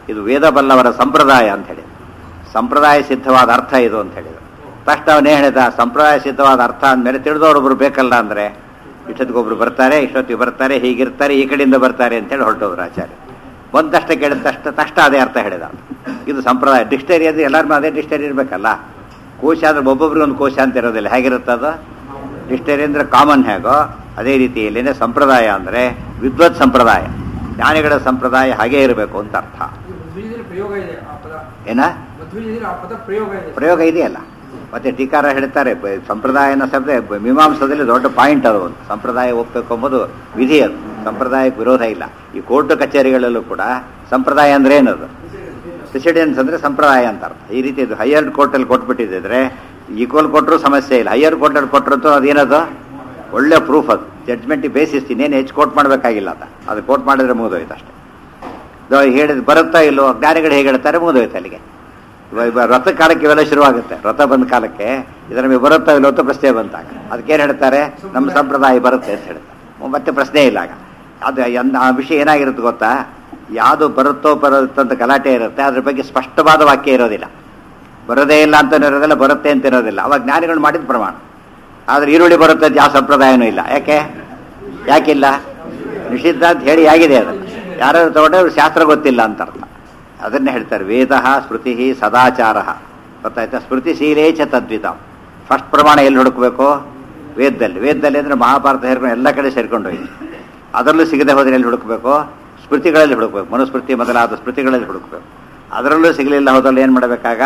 ಇದು ವೇದ ಬಲ್ಲವರ ಸಂಪ್ರದಾಯ ಅಂತ ಹೇಳಿದ ಸಂಪ್ರದಾಯ ಸಿದ್ಧವಾದ ಅರ್ಥ ಇದು ಅಂತ ಹೇಳಿದ ತಕ್ಷಣ ಅವನೇ ಹೇಳಿದ ಸಂಪ್ರದಾಯ ಸಿದ್ಧವಾದ ಅರ್ಥ ಅಂದಮೇಲೆ ತಿಳಿದವರೊಬ್ರು ಬೇಕಲ್ಲ ಅಂದರೆ ಇಷ್ಟೊತ್ತಿಗೊಬ್ರು ಬರ್ತಾರೆ ಇಷ್ಟೊತ್ತಿಗೆ ಬರ್ತಾರೆ ಹೀಗಿರ್ತಾರೆ ಈ ಕಡೆಯಿಂದ ಬರ್ತಾರೆ ಅಂತೇಳಿ ಹೊರಟೋದ್ರು ಆಚಾರ್ಯ ಒಂದಷ್ಟೇ ಕೇಳಿದ ತಕ್ಷಣ ತಕ್ಷಣ ಅದೇ ಅರ್ಥ ಹೇಳಿದ ಇದು ಸಂಪ್ರದಾಯ ಡಿಕ್ಷನರಿ ಅಂದ್ರೆ ಎಲ್ಲರಿಗೂ ಅದೇ ಡಿಕ್ಷನರಿ ಇರಬೇಕಲ್ಲ ಕೋಶ ಅಂದ್ರೆ ಒಬ್ಬೊಬ್ರಿಗೆ ಒಂದು ಕೋಶ ಅಂತ ಇರೋದಿಲ್ಲ ಹೇಗಿರುತ್ತೆ ಅದು ಡಿಕ್ಷನರಿ ಅಂದ್ರೆ ಕಾಮನ್ ಹೇಗೋ ಅದೇ ರೀತಿಯಲ್ಲಿನೇ ಸಂಪ್ರದಾಯ ಅಂದರೆ ವಿದ್ವತ್ ಸಂಪ್ರದಾಯ ಜ್ಞಾನಿಗಳ ಸಂಪ್ರದಾಯ ಹಾಗೇ ಇರಬೇಕು ಅಂತ ಅರ್ಥ ಇದು ಮಧ್ವೀಯದಲ್ಲಿ ಪ್ರಯೋಗ ಇದೆ ಆ ಪದ ಏನ ಮಧ್ವೀಯದಲ್ಲಿ ಆ ಪದ ಪ್ರಯೋಗ ಇದೆ ಪ್ರಯೋಗ ಇದೆಯಲ್ಲ ಮತ್ತೆ ಟೀಕಾರ ಹೇಳ್ತಾರೆ ಬ- ಸಂಪ್ರದಾಯನ ಶಬ್ದ ಬ- ಮೀಮಾಂಸದಲ್ಲಿ ದೊಡ್ಡ ಪಾಯಿಂಟ್ ಅದು ಒಂದು ಸಂಪ್ರದಾಯ ಒಪ್ಪಬೇಕು ಎಂಬುದು ವಿಧಿ ಅದು ಸಂಪ್ರದಾಯಕ್ಕೆ ವಿರೋಧ ಇಲ್ಲ ಈ ಕೋರ್ಟ್ ಕಚೇರಿಗಳಲ್ಲೂ ಕೂಡ ಸಂಪ್ರದಾಯ ಅಂದ್ರೆ ಏನದು ಪ್ರೆಸಿಡೆನ್ಸ್ ಅಂದ್ರೆ ಸಂಪ್ರದಾಯ ಅಂತ ಅರ್ಥ ಈ ರೀತಿ ಇದು ಹೈಯರ್ ಕೋರ್ಟಲ್ಲಿ ಕೊಟ್ಬಿಟ್ಟಿದ್ರೆ ಈಕ್ವಲ್ ಕೊಟ್ಟರು ಸಮಸ್ಯೆ ಇಲ್ಲ ಹೈಯರ್ ಕೋರ್ಟಲ್ಲಿ ಕೊಟ್ಟರಂತೂ ಅದೇನದು ಒಳ್ಳೆ ಪ್ರೂಫ್ ಅದು ಜಡ್ಜ್ಮೆಂಟ್ ಬೇಸಿಸ್ ಇನ್ನೇನು ಹೆಚ್ಚು ಕೋರ್ಟ್ ಮಾಡಬೇಕಾಗಿಲ್ಲ ಅಂತ ಅದು ಕೋರ್ಟ್ ಮಾಡಿದ್ರೆ ಮುಗಿದೋಯ್ತು ಅಷ್ಟೇ ಇದು ಹೇಳಿದ್ ಬರುತ್ತಾ ಇಲ್ಲೋ ಜ್ಞಾನಿಗಳು ಹೇಗೆ ಹೇಳ್ತಾರೆ ಮುಗಿದೋಯ್ತು ಅಲ್ಲಿಗೆ ಇವ- ಇವ ವ್ರತ ಕಾಲಕ್ಕೆ ಇವೆಲ್ಲ ಶುರುವಾಗುತ್ತೆ ವ್ರತ ಬಂದ ಕಾಲಕ್ಕೆ ಇದರ ನಮಗೆ ಬರುತ್ತಾ ಇಲ್ಲೋ ಅಂತ ಪ್ರಶ್ನೆ ಬಂತಾಗ ಅದಕ್ಕೇನು ಹೇಳ್ತಾರೆ ನಮ್ಮ ಸಂಪ್ರದಾಯ ಬರುತ್ತೆ ಅಂತ ಹೇಳ್ತಾರೆ ಮತ್ತೆ ಪ್ರಶ್ನೆ ಇಲ್ಲ ಆಗ ಅದು ಎಂದ ಆ ವಿಷಯ ಏನಾಗಿರುತ್ತೆ ಗೊತ್ತಾ ಯಾವುದು ಬರುತ್ತೋ ಬರುತ್ತೋ ಅಂತ ಗಲಾಟೆ ಇರುತ್ತೆ ಅದ್ರ ಬಗ್ಗೆ ಸ್ಪಷ್ಟವಾದ ವಾಕ್ಯ ಇರೋದಿಲ್ಲ ಬರೋದೇ ಇಲ್ಲ ಅಂತ ಇರೋದಿಲ್ಲ ಬರುತ್ತೆ ಅಂತ ಇರೋದಿಲ್ಲ ಅವಾಗ ಜ್ಞಾನಿಗಳು ಮಾಡಿದ ಪ್ರಮಾಣ ಆದ್ರೆ ಈರುಳ್ಳಿ ಬರುತ್ತೆ ಅಂತ ಯಾವ ಸಂಪ್ರದಾಯನೂ ಇಲ್ಲ ಯಾಕೆ ಯಾಕಿಲ್ಲ ನಿಷಿದ್ಧ ಅಂತ ಹೇಳಿ ಆಗಿದೆ ಅದು ಯಾರು ತಗೊಂಡ್ರೆ ಅವ್ರಿಗೆ ಶಾಸ್ತ್ರ ಗೊತ್ತಿಲ್ಲ ಅಂತ ಅರ್ಥ ಅದನ್ನೇ ಹೇಳ್ತಾರೆ ವೇದ ಸ್ಮೃತಿ ಸದಾಚಾರ ಗೊತ್ತಾಯ್ತಾ ಸ್ಮೃತಿಶೀಲೇ ಚ ತದ್ವಿತ ಫಸ್ಟ್ ಪ್ರಮಾಣ ಎಲ್ಲಿ ಹುಡುಕ್ಬೇಕು ವೇದದಲ್ಲಿ ವೇದದಲ್ಲಿ ಅಂದ್ರೆ ಮಹಾಭಾರತ ಸೇರ್ಕೊಂಡು ಎಲ್ಲ ಕಡೆ ಸೇರ್ಕೊಂಡು ಹೋಯ್ತು ಅದರಲ್ಲೂ ಸಿಗದೆ ಹೋದ್ರೆ ಎಲ್ಲಿ ಹುಡುಕ್ಬೇಕು ಸ್ಮೃತಿಗಳಲ್ಲಿ ಹುಡುಕ್ಬೇಕು ಮನುಸ್ಮೃತಿ ಮೊದಲಾದ ಸ್ಮೃತಿಗಳಲ್ಲಿ ಹುಡುಕ್ಬೇಕು ಅದರಲ್ಲೂ ಸಿಗಲಿಲ್ಲ ಹೋದಲ್ಲಿ ಏನು ಮಾಡಬೇಕಾಗ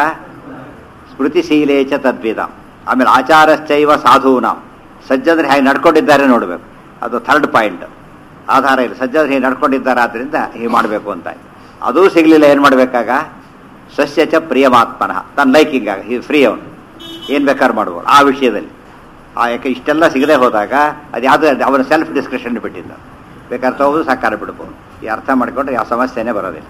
ಸ್ಮೃತಿಶೀಲೇ ಚ ತದ್ವಿದ ಆಮೇಲೆ ಆಚಾರಶ್ಚೈವ ಸಾಧೂನಾಂ ಸಜ್ಜನರು ಹೇಗೆ ನಡ್ಕೊಂಡಿದ್ದಾರೆ ನೋಡಬೇಕು ಅದು ಥರ್ಡ್ ಪಾಯಿಂಟ್ ಆಧಾರ ಇಲ್ಲ ಸಜ್ಜನರು ಹೇಗೆ ನಡ್ಕೊಂಡಿದ್ದಾರೆ ಆದ್ದರಿಂದ ಹೀಗೆ ಮಾಡಬೇಕು ಅಂತ ಅದೂ ಸಿಗಲಿಲ್ಲ ಏನು ಮಾಡಬೇಕಾಗ ಸಸ್ಯ ಚ ಪ್ರಿಯಮಾತ್ಮನಃ ತನ್ನ ಲೈಕಿಂಗ್ ಆಗ ಈ ಫ್ರೀ ಅವನು ಏನು ಬೇಕಾದ್ರೂ ಮಾಡ್ಬೋದು ಆ ವಿಷಯದಲ್ಲಿ ಆ ಯಾಕೆ ಇಷ್ಟೆಲ್ಲ ಸಿಗದೆ ಹೋದಾಗ ಅದು ಯಾವುದು ಅವನ ಸೆಲ್ಫ್ ಡಿಸ್ಕ್ರಿಪ್ಷನ್ ಬಿಟ್ಟಿದ್ದ ಬೇಕಾದ್ರೆ ತಗೋದು ಸಾಕಾರ ಬಿಡ್ಬೋದು ಈ ಅರ್ಥ ಮಾಡಿಕೊಂಡ್ರೆ ಯಾವ ಸಮಸ್ಯೆನೇ ಬರೋದಿಲ್ಲ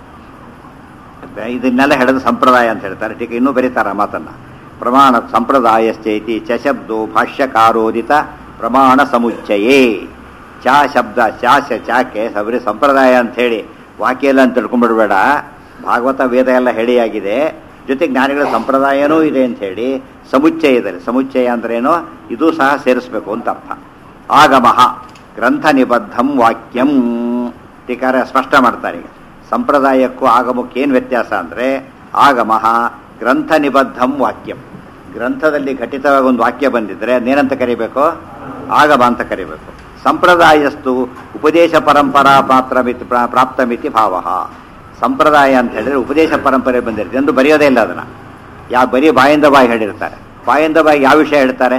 ಇದನ್ನೆಲ್ಲ ಹೇಳೋದು ಸಂಪ್ರದಾಯ ಅಂತ ಹೇಳ್ತಾರೆ ಟೀಕೆ ಇನ್ನೂ ಬರೀತಾರೆ ಆ ಮಾತನ್ನ ಪ್ರಮಾಣ ಸಂಪ್ರದಾಯಶ್ಚೈತಿ ಚ ಶಬ್ದೋ ಭಾಷ್ಯಕಾರೋದಿತ ಪ್ರಮಾಣ ಸಮುಚ್ಚಯೇ ಚ ಶಬ್ದ ಚ ಶ ಚಾಕೆ ಸಬರಿ ಸಂಪ್ರದಾಯ ಅಂತ ಹೇಳಿ ವಾಕ್ಯ ಎಲ್ಲ ಅಂತ ತಿಳ್ಕೊಂಡ್ಬಿಡ್ಬೇಡ ಭಾಗವತ ವೇದ ಎಲ್ಲ ಹೇಳಿಯಾಗಿದೆ ಜೊತೆಗೆ ಜ್ಞಾನಿಗಳ ಸಂಪ್ರದಾಯನೂ ಇದೆ ಅಂತ ಹೇಳಿ ಸಮುಚ್ಚಯದಲ್ಲಿ ಸಮುಚ್ಚಯ ಅಂದ್ರೇನು ಇದು ಸಹ ಸೇರಿಸ್ಬೇಕು ಅಂತ ಅರ್ಥ ಆಗಮಃ ಗ್ರಂಥ ನಿಬದ್ಧಂ ವಾಕ್ಯಂ ಟೀಕಾರ ಸ್ಪಷ್ಟ ಮಾಡ್ತಾರೆ ಈಗ ಸಂಪ್ರದಾಯಕ್ಕೂ ಆಗಮಕ್ಕೆ ಏನು ವ್ಯತ್ಯಾಸ ಅಂದರೆ ಆಗಮಃ ಗ್ರಂಥ ನಿಬದ್ಧಂ ವಾಕ್ಯಂ ಗ್ರಂಥದಲ್ಲಿ ಘಟಿತವಾಗಿ ಒಂದು ವಾಕ್ಯ ಬಂದಿದ್ರೆ ಅದೇನಂತ ಕರಿಬೇಕು ಆಗಮ ಅಂತ ಕರಿಬೇಕು ಸಂಪ್ರದಾಯಸ್ತು ಉಪದೇಶ ಪರಂಪರಾ ಪಾತ್ರ ಪ್ರಾಪ್ತಮಿತಿ ಭಾವ ಸಂಪ್ರದಾಯ ಅಂತ ಹೇಳಿದ್ರೆ ಉಪದೇಶ ಪರಂಪರೆ ಬಂದಿರುತ್ತೆ ಎಂದು ಬರೆಯೋದೇ ಇಲ್ಲ ಅದನ್ನ ಯಾವ ಬರೀ ಬಾಯಿಂದ ಬಾಯಿ ಹೇಳಿರ್ತಾರೆ ಬಾಯಿಂದ ಬಾಯಿ ಯಾವ ವಿಷಯ ಹೇಳ್ತಾರೆ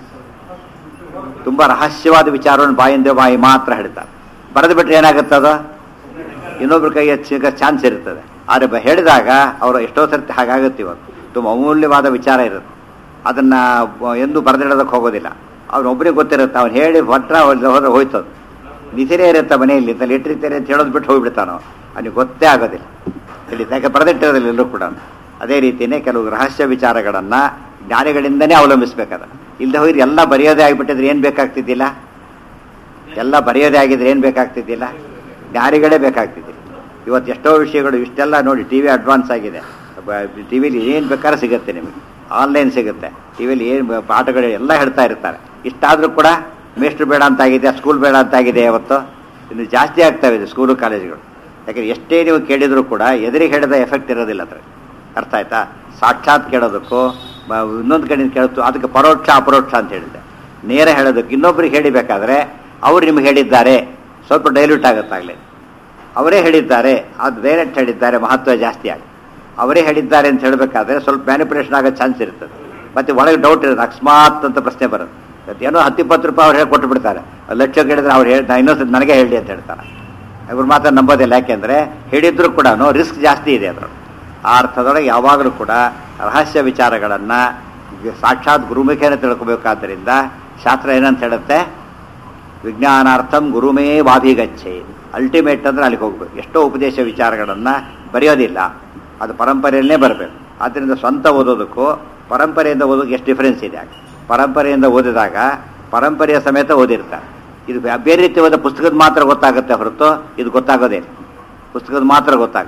ತುಂಬಾ ರಹಸ್ಯವಾದ ವಿಚಾರವನ್ನು ಬಾಯಿಂದ ಬಾಯಿ ಮಾತ್ರ ಹೇಳ್ತಾರೆ ಬರೆದು ಬಿಟ್ರೆ ಏನಾಗುತ್ತದ ಇನ್ನೊಬ್ರ ಕೈಗೆ ಸಿಗ ಚಾನ್ಸ್ ಇರ್ತದೆ ಆದರೆ ಬ- ಹೇಳಿದಾಗ ಅವರು ಎಷ್ಟೋ ಸರ್ತಿ ಹಾಗಾಗುತ್ತೆ ಇವತ್ತು ತುಂಬ ಅಮೂಲ್ಯವಾದ ವಿಚಾರ ಇರುತ್ತೆ ಅದನ್ನ ಬ- ಎಂದೂ ಬರೆದಿಡೋದಕ್ಕೆ ಹೋಗೋದಿಲ್ಲ ಅವನೊಬ್ಬರಿಗೆ ಗೊತ್ತಿರುತ್ತೆ ಅವ್ನು ಹೇಳಿ ಹೊಟ್ರ ಹೋದ್ರೆ ಹೋಯ್ತದು ನಿಧಿರೇ ಇರುತ್ತೆ ಮನೆಯಲ್ಲಿ ಅಂತ ಇಟ್ಟಿರ್ತಾರೆ ಅಂತ ಹೇಳೋದು ಬಿಟ್ಟು ಹೋಗ್ಬಿಡ್ತಾನೋ ಅವನಿಗೆ ಗೊತ್ತೇ ಆಗೋದಿಲ್ಲ ಇಲ್ಲಿ ಯಾಕೆ ಬರೆದಿಟ್ಟಿರೋದಿಲ್ಲ ಎಲ್ಲರೂ ಕೂಡ ಅದೇ ರೀತಿಯೇ ಕೆಲವು ರಹಸ್ಯ ವಿಚಾರಗಳನ್ನು ಜ್ಞಾನಿಗಳಿಂದನೇ ಅವಲಂಬಿಸ್ಬೇಕಾದ ಇಲ್ಲದೆ ಹೋಗಿ ಎಲ್ಲ ಬರೆಯೋದೇ ಆಗಿಬಿಟ್ಟಿದ್ರೆ ಏನು ಬೇಕಾಗ್ತಿದ್ದಿಲ್ಲ ಎಲ್ಲ ಬರೆಯೋದೇ ಆಗಿದ್ರೆ ಏನು ಬೇಕಾಗ್ತಿದ್ದಿಲ್ಲ ಜ್ಞಾನಿಗಳೇ ಬೇಕಾಗ್ತಿದ್ದಿಲ್ಲ ಇವತ್ತು ಎಷ್ಟೋ ವಿಷಯಗಳು ಇಷ್ಟೆಲ್ಲ ನೋಡಿ ಟಿ ವಿ ಅಡ್ವಾನ್ಸ್ ಆಗಿದೆ ಟಿ ವಿಲಿ ಏನು ಬೇಕಾದ್ರೂ ಸಿಗುತ್ತೆ ನಿಮಗೆ ಆನ್ಲೈನ್ ಸಿಗುತ್ತೆ ಟಿ ವಿಲಿ ಏನು ಪಾಠಗಳು ಎಲ್ಲ ಹೇಳ್ತಾ ಇರ್ತಾರೆ ಇಷ್ಟಾದರೂ ಕೂಡ ಮೇಸ್ಟ್ರು ಬೇಡ ಅಂತ ಆಗಿದೆ ಸ್ಕೂಲ್ ಬೇಡ ಅಂತ ಆಗಿದೆ ಇವತ್ತು ಇನ್ನು ಜಾಸ್ತಿ ಆಗ್ತಾ ಇದೆ ಸ್ಕೂಲು ಕಾಲೇಜುಗಳು ಯಾಕಂದ್ರೆ ಎಷ್ಟೇ ನೀವು ಕೇಳಿದರೂ ಕೂಡ ಎದುರಿಗೆ ಹೇಳಿದ ಎಫೆಕ್ಟ್ ಇರೋದಿಲ್ಲ ಅದ್ರ ಅರ್ಥ ಆಯ್ತಾ ಸಾಕ್ಷಾತ್ ಕೇಳೋದಕ್ಕೂ ಮ- ಇನ್ನೊಂದು ಕಡೆಯಿಂದ ಕೇಳುತ್ತು ಅದಕ್ಕೆ ಪರೋಕ್ಷ ಅಪರೋಕ್ಷ ಅಂತ ಹೇಳಿದೆ ನೇರ ಹೇಳೋದಕ್ಕೆ ಇನ್ನೊಬ್ರಿಗೆ ಹೇಳಿಬೇಕಾದ್ರೆ ಅವ್ರು ನಿಮ್ಗೆ ಹೇಳಿದ್ದಾರೆ ಸ್ವಲ್ಪ ಡೈಲ್ಯೂಟ್ ಆಗುತ್ತಾಗಲೇ ಅವರೇ ಹೇಳಿದ್ದಾರೆ ಅದು ಡೈರೆಕ್ಟ್ ಹೇಳಿದ್ದಾರೆ ಮಹತ್ವ ಜಾಸ್ತಿ ಆಗಿ ಅವರೇ ಹೇಳಿದ್ದಾರೆ ಅಂತ ಹೇಳಬೇಕಾದ್ರೆ ಸ್ವಲ್ಪ ಮ್ಯಾನಿಪುಲೇಷನ್ ಆಗೋ ಚಾನ್ಸ್ ಇರ್ತದೆ ಮತ್ತೆ ಒಳಗೆ ಡೌಟ್ ಇರುತ್ತೆ ಅಕಸ್ಮಾತ್ ಅಂತ ಪ್ರಶ್ನೆ ಬರುತ್ತೆ ಇವತ್ತು ಏನೋ ಹತ್ತಿಪ್ಪತ್ತು ರೂಪಾಯಿ ಅವ್ರು ಹೇಳ್ಕೊಟ್ಟು ಬಿಡ್ತಾರೆ ಲಕ್ಷ ಕೇಳಿದ್ರೆ ಅವ್ರು ಹೇಳ್ತಾ ಇನ್ನೊಂದು ನನಗೆ ಹೇಳಿ ಅಂತ ಹೇಳ್ತಾರೆ ಇವ್ರು ಮಾತ್ರ ನಂಬೋದಿಲ್ಲ ಯಾಕೆಂದ್ರೆ ಹೇಳಿದ್ರು ಕೂಡ ರಿಸ್ಕ್ ಜಾಸ್ತಿ ಇದೆ ಅದ್ರ ಆ ಅರ್ಥದೊಳಗೆ ಯಾವಾಗಲೂ ಕೂಡ ರಹಸ್ಯ ವಿಚಾರಗಳನ್ನು ಸಾಕ್ಷಾತ್ ಗುರುಮುಖೇನ ತಿಳ್ಕೋಬೇಕಾದ್ದರಿಂದ ಶಾಸ್ತ್ರ ಏನಂತ ಹೇಳುತ್ತೆ ವಿಜ್ಞಾನಾರ್ಥಂ ಗುರುಮೇ ವಾಭಿಗಚ್ಚೆ ಅಲ್ಟಿಮೇಟ್ ಅಂದ್ರೆ ಅಲ್ಲಿಗೆ ಹೋಗ್ಬೇಕು ಎಷ್ಟೋ ಉಪದೇಶ ವಿಚಾರಗಳನ್ನು ಬರೆಯೋದಿಲ್ಲ ಅದು ಪರಂಪರೆಯಲ್ಲೇ ಬರಬೇಕು ಆದ್ದರಿಂದ ಸ್ವಂತ ಓದೋದಕ್ಕೂ ಪರಂಪರೆಯಿಂದ ಓದೋದಕ್ಕೆ ಎಷ್ಟು ಡಿಫರೆನ್ಸ್ ಇದೆ ಆಗ ಪರಂಪರೆಯಿಂದ ಓದಿದಾಗ ಪರಂಪರೆಯ ಸಮೇತ ಓದಿರ್ತಾರೆ ಇದು ಬೇ- ಬೇರೆ ರೀತಿ ಓದ ಪುಸ್ತಕದ ಮಾತ್ರ ಗೊತ್ತಾಗುತ್ತೆ ಹೊರತು ಇದು ಗೊತ್ತಾಗೋದೇ ಇಲ್ಲ. ಪುಸ್ತಕದ ಮಾತ್ರ ಗೊತ್ತಾಗುತ್ತೆ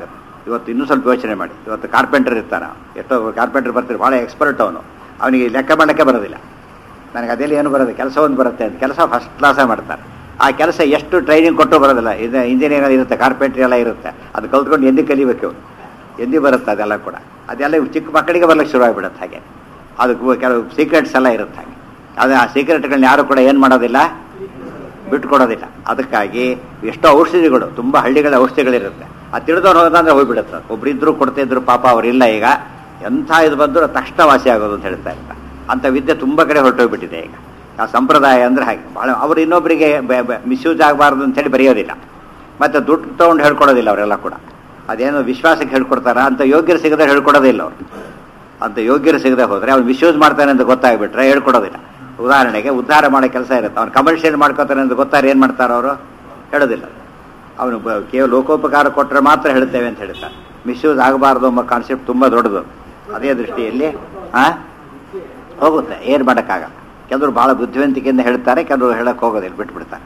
ಇವತ್ತು ಇನ್ನೂ ಸ್ವಲ್ಪ ಯೋಚನೆ ಮಾಡಿ ಇವತ್ತು ಕಾರ್ಪೆಂಟರ್ ಇರ್ತಾನೆ ಎಷ್ಟೋ ಕಾರ್ಪೆಂಟರ್ ಬರ್ತಾರೆ ಭಾಳ ಎಕ್ಸ್ಪರ್ಟ್ ಅವನು ಅವನಿಗೆ ಲೆಕ್ಕ ಮಾಡಕ್ಕೆ ಬರೋದಿಲ್ಲ ನನಗೆ ಅದೆಲ್ಲ ಏನು ಬರೋದು ಕೆಲಸ ಒಂದು ಬರುತ್ತೆ ಅಂತ ಕೆಲಸ ಫಸ್ಟ್ ಕ್ಲಾಸೇ ಮಾಡ್ತಾರೆ ಆ ಕೆಲಸ ಎಷ್ಟು ಟ್ರೈನಿಂಗ್ ಕೊಟ್ಟು ಬರೋದಿಲ್ಲ ಇದು ಇಂಜಿನಿಯರ್ ಇರುತ್ತೆ ಕಾರ್ಪೆಂಟ್ರಿ ಎಲ್ಲ ಇರುತ್ತೆ ಅದು ಕಲ್ತ್ಕೊಂಡು ಎಂದಿ ಕಲಿಬೇಕು ಅವನು ಎಂದಿ ಬರುತ್ತೆ ಅದೆಲ್ಲ ಕೂಡ ಅದೆಲ್ಲ ಇವ್ ಚಿಕ್ಕ ಮಕ್ಕಳಿಗೆ ಬರ್ಲಿಕ್ಕೆ ಶುರು ಆಗಿಬಿಡುತ್ತೆ ಹಾಗೆ ಅದಕ್ಕೆ ಕೆಲವು ಸೀಕ್ರೆಟ್ಸ್ ಎಲ್ಲ ಇರುತ್ತೆ ಹಾಗೆ ಅದು ಆ ಸೀಕ್ರೆಟ್ಗಳನ್ನ ಯಾರು ಕೂಡ ಏನು ಮಾಡೋದಿಲ್ಲ ಬಿಟ್ಕೊಡೋದಿಲ್ಲ ಅದಕ್ಕಾಗಿ ಎಷ್ಟೋ ಔಷಧಿಗಳು ತುಂಬ ಹಳ್ಳಿಗಳ ಔಷಧಿಗಳಿರುತ್ತೆ ಅದು ತಿಳಿದವ್ರು ಹೋದಂದ್ರೆ ಹೋಗ್ಬಿಡುತ್ತೆ ಒಬ್ರಿದ್ರು ಕೊಡ್ತಿದ್ರು ಪಾಪ ಅವರಿಲ್ಲ ಈಗ ಎಂಥ ಇದು ಬಂದರೂ ತಕ್ಷಣ ವಾಸಿ ಆಗೋದು ಅಂತ ಹೇಳ್ತಾ ಇರ್ತಾರೆ ಅಂಥ ವಿದ್ಯೆ ತುಂಬ ಕಡೆ ಹೊರಟೋಗ್ಬಿಟ್ಟಿದೆ ಈಗ ಆ ಸಂಪ್ರದಾಯ ಅಂದರೆ ಹಾಗೆ ಭಾಳ ಅವರು ಇನ್ನೊಬ್ಬರಿಗೆ ಮಿಸ್ಯೂಸ್ ಆಗಬಾರ್ದು ಅಂತೇಳಿ ಬರೆಯೋದಿಲ್ಲ ಮತ್ತು ದುಡ್ಡು ತೊಗೊಂಡು ಹೇಳ್ಕೊಡೋದಿಲ್ಲ ಅವರೆಲ್ಲ ಕೂಡ ಅದೇನೋ ವಿಶ್ವಾಸಕ್ಕೆ ಹೇಳ್ಕೊಡ್ತಾರ ಅಂತ ಯೋಗ್ಯರು ಸಿಗದೆ ಹೇಳ್ಕೊಡೋದಿಲ್ಲ ಅವರು ಅಂತ ಯೋಗ್ಯರು ಸಿಗದೆ ಹೋದರೆ ಅವ್ನು ಮಿಸ್ಯೂಸ್ ಮಾಡ್ತಾನೆ ಅಂತ ಗೊತ್ತಾಗ್ಬಿಟ್ರೆ ಹೇಳ್ಕೊಡೋದಿಲ್ಲ ಉದಾಹರಣೆಗೆ ಉದ್ಧಾರ ಮಾಡೋ ಕೆಲಸ ಇರುತ್ತೆ ಅವ್ನು ಕಮರ್ಷಿಯಲ್ ಮಾಡ್ಕೋತಾನೆ ಅಂತ ಗೊತ್ತಾರೆ ಏನು ಮಾಡ್ತಾರೆ ಅವರು ಹೇಳೋದಿಲ್ಲ ಅವನು ಬ- ಕೇವಲ ಲೋಕೋಪಕಾರ ಕೊಟ್ಟರೆ ಮಾತ್ರ ಹೇಳ್ತೇವೆ ಅಂತ ಹೇಳ್ತಾರೆ ಮಿಸ್ಯೂಸ್ ಆಗಬಾರ್ದು ಎಂಬ ಕಾನ್ಸೆಪ್ಟ್ ತುಂಬ ದೊಡ್ಡದು ಅದೇ ದೃಷ್ಟಿಯಲ್ಲಿ ಹಾಂ ಹೋಗುತ್ತೆ ಏನು ಮಾಡೋಕ್ಕಾಗಲ್ಲ ಕೆಲವರು ಭಾಳ ಬುದ್ಧಿವಂತಿಕೆಯಿಂದ ಹೇಳ್ತಾರೆ ಕೆಲವರು ಹೇಳಕ್ಕೆ ಹೋಗೋದಿಲ್ಲ ಬಿಟ್ಬಿಡ್ತಾರೆ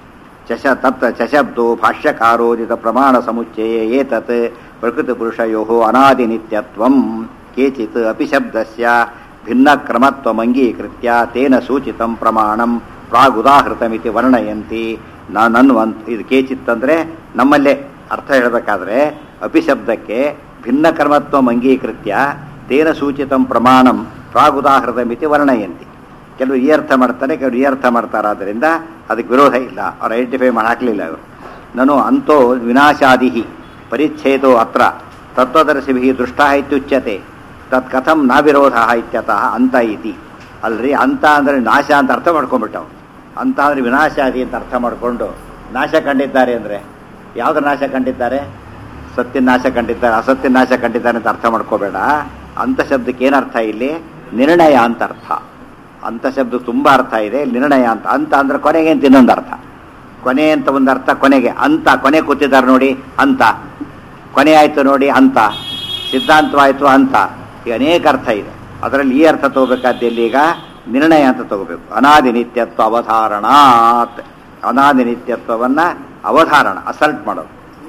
ಚಶ ತತ್ ಚಶಬ್ದೋ ಭಾಷ್ಯಕಾರೋದಿತ ಪ್ರಮಾಣ ಸಮುಚ್ಚಯ ಏತತ್ ಪ್ರಕೃತಿ ಪುರುಷಯೋ ಅನಾದಿ ನಿತ್ಯತ್ವಂ ಕೇಚಿತ್ ಅಪಿಶಬ್ದಸ್ಯ ಭಿನ್ನ ಕ್ರಮತ್ವಮಂಗೀಕೃತ್ಯ ತೇನ ಸೂಚಿತಂ ಪ್ರಮಾಣಂ ಪ್ರಾಗುದಾಹೃತಮಿತಿ ವರ್ಣಯಂತಿ ನಾನನ್ವಂತ ಇದು ಕೇಚಿತ್ ಅಂದರೆ ನಮ್ಮಲ್ಲೇ ಅರ್ಥ ಹೇಳಬೇಕಾದ್ರೆ ಅಪಿಶಬ್ದಕ್ಕೆ ಭಿನ್ನ ಕ್ರಮತ್ವಂ ಅಂಗೀಕೃತ್ಯ ತೇನ ಸೂಚಿತಂ ಪ್ರಮಾಣಂ ಪ್ರಾಗುದಾಹೃತಮಿತಿ ವರ್ಣಯಂತಿ ಕೆಲವರು ಈ ಅರ್ಥ ಮಾಡ್ತಾರೆ ಕೆಲವರು ಈ ಅರ್ಥ ಮಾಡ್ತಾರೆ ಆದ್ದರಿಂದ ಅದಕ್ಕೆ ವಿರೋಧ ಇಲ್ಲ ಅವ್ರು ಐಡೆಂಟಿಫೈ ಮಾಡಿ ಹಾಕಲಿಲ್ಲ ಅವರು ನಾನು ಅಂತೋ ವಿನಾಶಾದಿ ಪರಿಚ್ಛೇದೋ ಅತ್ರ ತತ್ವದರ್ಶಿಭಿ ದೃಷ್ಟ ಇತ್ಯುಚ್ಯತೆ ತತ್ ಕಥಂ ನ ವಿರೋಧ ಇತ್ಯತಃ ಅಂತ ಇತಿ ಅಲ್ರಿ ಅಂತ ಅಂದರೆ ನಾಶ ಅಂತ ಅರ್ಥ ಮಾಡ್ಕೊಂಡ್ಬಿಟ್ಟವು ಅಂತ ಅಂದರೆ ವಿನಾಶಾದಿ ಅಂತ ಅರ್ಥ ಮಾಡಿಕೊಂಡು ನಾಶ ಕಂಡಿದ್ದಾರೆ ಅಂದರೆ ಯಾವ್ದು ನಾಶ ಕಂಡಿದ್ದಾರೆ ಸತ್ಯ ನಾಶ ಕಂಡಿದ್ದಾರೆ ಅಸತ್ಯ ನಾಶ ಕಂಡಿದ್ದಾರೆ ಅಂತ ಅರ್ಥ ಮಾಡ್ಕೋಬೇಡ ಅಂತ ಶಬ್ದಕ್ಕೆ ಏನರ್ಥ ಇಲ್ಲಿ ನಿರ್ಣಯ ಅಂತ ಅರ್ಥ ಅಂತ ಶಬ್ದ ತುಂಬ ಅರ್ಥ ಇದೆ ಇಲ್ಲಿ ನಿರ್ಣಯ ಅಂತ ಅಂತ ಅಂದ್ರೆ ಕೊನೆಗೆ ಅಂತ ಇನ್ನೊಂದು ಅರ್ಥ ಕೊನೆ ಅಂತ ಒಂದು ಅರ್ಥ ಕೊನೆಗೆ ಅಂತ ಕೊನೆ ಕೂತಿದ್ದಾರೆ ನೋಡಿ ಅಂತ ಕೊನೆ ಆಯ್ತು ನೋಡಿ ಅಂತ ಸಿದ್ಧಾಂತವಾಯ್ತು ಅಂತ ಈಗ ಅನೇಕ ಅರ್ಥ ಇದೆ ಅದರಲ್ಲಿ ಈ ಅರ್ಥ ತಗೋಬೇಕಾದ್ದು ಎಲ್ಲಿ ಈಗ ನಿರ್ಣಯ ಅಂತ ತಗೋಬೇಕು ಅನಾದಿ ನಿತ್ಯತ್ವ ಅವಧಾರಣಾತ್ ಅನಾದಿ ನಿತ್ಯತ್ವವನ್ನ ಅವಧಾರಣ ಅಸಲ್ಟ್ ಮಾಡೋದು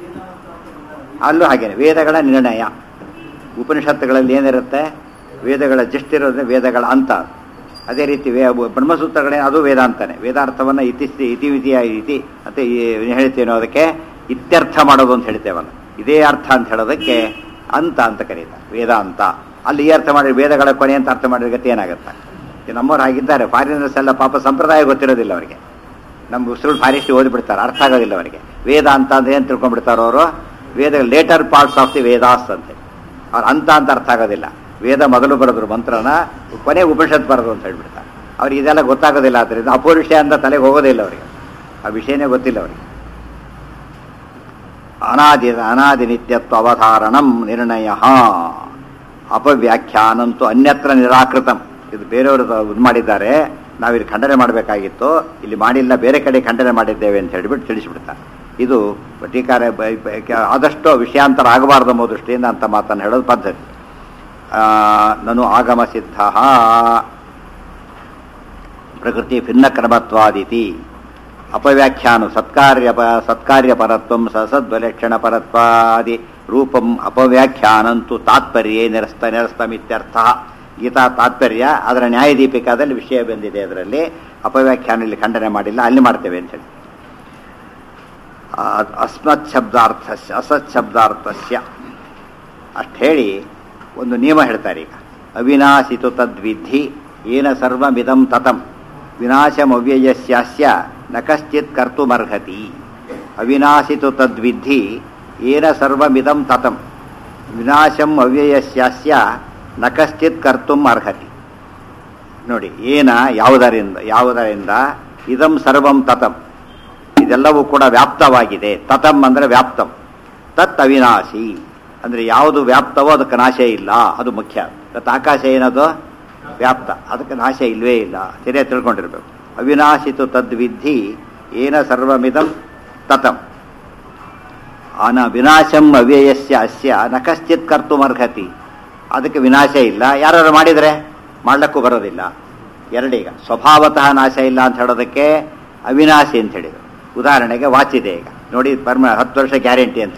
ಅಲ್ಲೂ ಹಾಗೇನೆ ವೇದಗಳ ನಿರ್ಣಯ ಉಪನಿಷತ್ತುಗಳಲ್ಲಿ ಏನಿರುತ್ತೆ ವೇದಗಳ ಜಷ್ಟಿರೋದ್ರೆ ವೇದಗಳ ಅಂತ ಅದೇ ರೀತಿ ವೇ ಬ್ರಹ್ಮಸೂತ್ರಗಳೇ ಅದು ವೇದಾಂತನೇ ವೇದಾರ್ಥವನ್ನು ಇತಿ ಇತಿವಿಧಿಯ ಇತಿ ಅಂತ ಈ- ಹೇಳ್ತೇನೋ ಅದಕ್ಕೆ ಇತ್ಯರ್ಥ ಮಾಡೋದು ಅಂತ ಹೇಳ್ತೇವಲ್ಲ ಇದೇ ಅರ್ಥ ಅಂತ ಹೇಳೋದಕ್ಕೆ ಅಂತ ಅಂತ ಕರೀತಾರೆ ವೇದಾಂತ ಅಲ್ಲಿ ಈ ಅರ್ಥ ಮಾಡಿ ವೇದಗಳ ಕೊನೆ ಅಂತ ಅರ್ಥ ಮಾಡಿದ ಗತಿ ಏನಾಗುತ್ತೆ ಈ ನಮ್ಮವ್ರು ಹಾಗಿದ್ದಾರೆ ಫಾರಿನರ್ಸ್ ಎಲ್ಲ ಪಾಪ ಸಂಪ್ರದಾಯ ಗೊತ್ತಿರೋದಿಲ್ಲ ಅವರಿಗೆ ನಮ್ಮ ಉಸಿರು ಫಾರಿಸ್ಟ್ ಓದಿಬಿಡ್ತಾರೆ ಅರ್ಥ ಆಗೋದಿಲ್ಲ ಅವರಿಗೆ ವೇದ ಅಂತ ಅಂದ್ರೆ ಏನು ತಿಳ್ಕೊಂಡ್ಬಿಡ್ತಾರೋ ಅವರು Veda later parts of the Vedas ಅಂತೆ ಅವ್ರು ಅಂತ ಅಂತ ಅರ್ಥ ಆಗೋದಿಲ್ಲ ವೇದ ಮೊದಲು ಬರೆದ್ರು ಮಂತ್ರನ ಕೊನೆ ಉಪನಿಷತ್ ಬರೋದು ಅಂತ ಹೇಳ್ಬಿಡ್ತಾರೆ ಅವ್ರಿಗೆ ಇದೆಲ್ಲ ಗೊತ್ತಾಗೋದಿಲ್ಲ ಆದ್ದರಿಂದ ಅಪೌರುಷ ಅಂತ ತಲೆಗೆ ಹೋಗೋದಿಲ್ಲ ಅವರಿಗೆ ಆ ವಿಷಯನೇ ಗೊತ್ತಿಲ್ಲ ಅವರಿಗೆ ಅನಾದಿ ಅನಾದಿ ನಿತ್ಯತ್ವ ಅವಧಾರಣಂ ನಿರ್ಣಯ ಅಪವ್ಯಾಖ್ಯಾನಂತೂ ಅನ್ಯತ್ರ ನಿರಾಕೃತಂ ಇದು ಬೇರೆಯವರು ಇದು ಮಾಡಿದ್ದಾರೆ ನಾವಿಲ್ಲಿ ಖಂಡನೆ ಮಾಡಬೇಕಾಗಿತ್ತು ಇಲ್ಲಿ ಮಾಡಿಲ್ಲ ಬೇರೆ ಕಡೆ ಖಂಡನೆ ಮಾಡಿದ್ದೇವೆ ಅಂತ ಹೇಳಿಬಿಟ್ಟು ತಿಳಿಸಿಬಿಡ್ತಾರೆ ಇದು ಟೀಕಾರ ಬ- ಬ- ಆದಷ್ಟು ವಿಷಯಾಂತರ ಆಗಬಾರ್ದು ಎಂಬ ದೃಷ್ಟಿಯಿಂದ ಅಂತ ಮಾತನ್ನು ಹೇಳೋದು ಪದ್ಧತಿ ಆ, ನಾನು ಆಗಮ ಸಿದ್ಧ ಪ್ರಕೃತಿ ಭಿನ್ನ ಕ್ರಮತ್ವಾದಿತಿ ಅಪವ್ಯಾಖ್ಯಾನ ಸತ್ಕಾರ್ಯ ಸತ್ಕಾರ್ಯ ಪರತ್ವಂ ಸಸದ್ವಲಕ್ಷಣ ಪರತ್ವಾದಿ ರೂಪಂ ಅಪವ್ಯಾಖ್ಯಾನಂತೂ ತಾತ್ಪರ್ಯೇ ನಿರಸ್ತ ನಿರಸ್ತಮಿತ್ಯರ್ಥ ಗೀತಾ ತಾತ್ಪರ್ಯ ಅದರ ನ್ಯಾಯದೀಪಿಕಾದಲ್ಲಿ ವಿಷಯ ಬಂದಿದೆ ಅದರಲ್ಲಿ ಅಪವ್ಯಾಖ್ಯಾನ ಇಲ್ಲಿ ಖಂಡನೆ ಮಾಡಿಲ್ಲ ಅಲ್ಲಿ ಮಾಡ್ತೇವೆ ಅಂತ ಹೇಳಿ ಆ- ಅಸ್ಮತ್ ಶಬ್ದಾರ್ಥಸ್ಯ ಅಸತ್ ಶಬ್ದಾರ್ಥಸ್ಯ ಅಷ್ಟು ಹೇಳಿ ಒಂದು ನಿಯಮ ಹೇಳ್ತಾರೆ ಈಗ ಅವಿನಾಶಿತು ತದ್ವಿಧಿ ಏನ ಸರ್ವಮಿದಂ ತತಂ ವಿನಾಶಮವ್ಯಯಸ್ಯಾಸ್ಯ ನ ಕಶ್ಚಿತ್ ಕರ್ತುಮರ್ಹತಿ ಅವಿನಾಶಿತು ತದ್ವಿಧಿ ಏನ ಸರ್ವಮಿದಂ ತತಂ ವಿನಾಶಂ ಅವ್ಯಯಸ್ಯಾಸ್ಯ ನ ಕಶ್ಚಿತ್ ಕರ್ತುಂ ಅರ್ಹತಿ ನೋಡಿ ಏನ ಯಾವುದರಿಂದ ಯಾವುದರಿಂದ ಇದಂ ಸರ್ವಂ ತತಂ ಇದೆಲ್ಲವೂ ಕೂಡ ವ್ಯಾಪ್ತವಾಗಿದೆ ತತಂ ಅಂದರೆ ವ್ಯಾಪ್ತಂ ತತ್ ಅವಿನಾಶಿ ಅಂದರೆ ಯಾವುದು ವ್ಯಾಪ್ತವೋ ಅದಕ್ಕೆ ನಾಶ ಇಲ್ಲ ಅದು ಮುಖ್ಯ ಇವತ್ತು ಆಕಾಶ ಏನದು ವ್ಯಾಪ್ತ ಅದಕ್ಕೆ ನಾಶ ಇಲ್ವೇ ಇಲ್ಲ ಸರಿಯಾಗಿ ತಿಳ್ಕೊಂಡಿರ್ಬೇಕು ಅವಿನಾಶಿತು ತದ್ವಿಧಿ ಏನ ಸರ್ವಮಿದಂ ತತಂ ಅನ ವಿನಾಶಂ ಅವ್ಯಯಸ್ಯ ಅಸ್ಯ ನ ಕಶ್ಚಿತ್ ಕರ್ತುಮರ್ಹತಿ ಅದಕ್ಕೆ ವಿನಾಶ ಇಲ್ಲ ಯಾರು ಮಾಡಿದರೆ ಮಾಡ್ಲಕ್ಕೂ ಬರೋದಿಲ್ಲ ಎರಡೀಗ ಸ್ವಭಾವತಃ ನಾಶ ಇಲ್ಲ ಅಂತ ಹೇಳೋದಕ್ಕೆ ಅವಿನಾಶಿ ಅಂತ ಹೇಳಿದರು ಉದಾಹರಣೆಗೆ ವಾಚ್ ಇದೆ ಈಗ ನೋಡಿ ಪರ್ಮ ಹತ್ತು ವರ್ಷ ಗ್ಯಾರಂಟಿ ಅಂತ ಹೇಳಿದ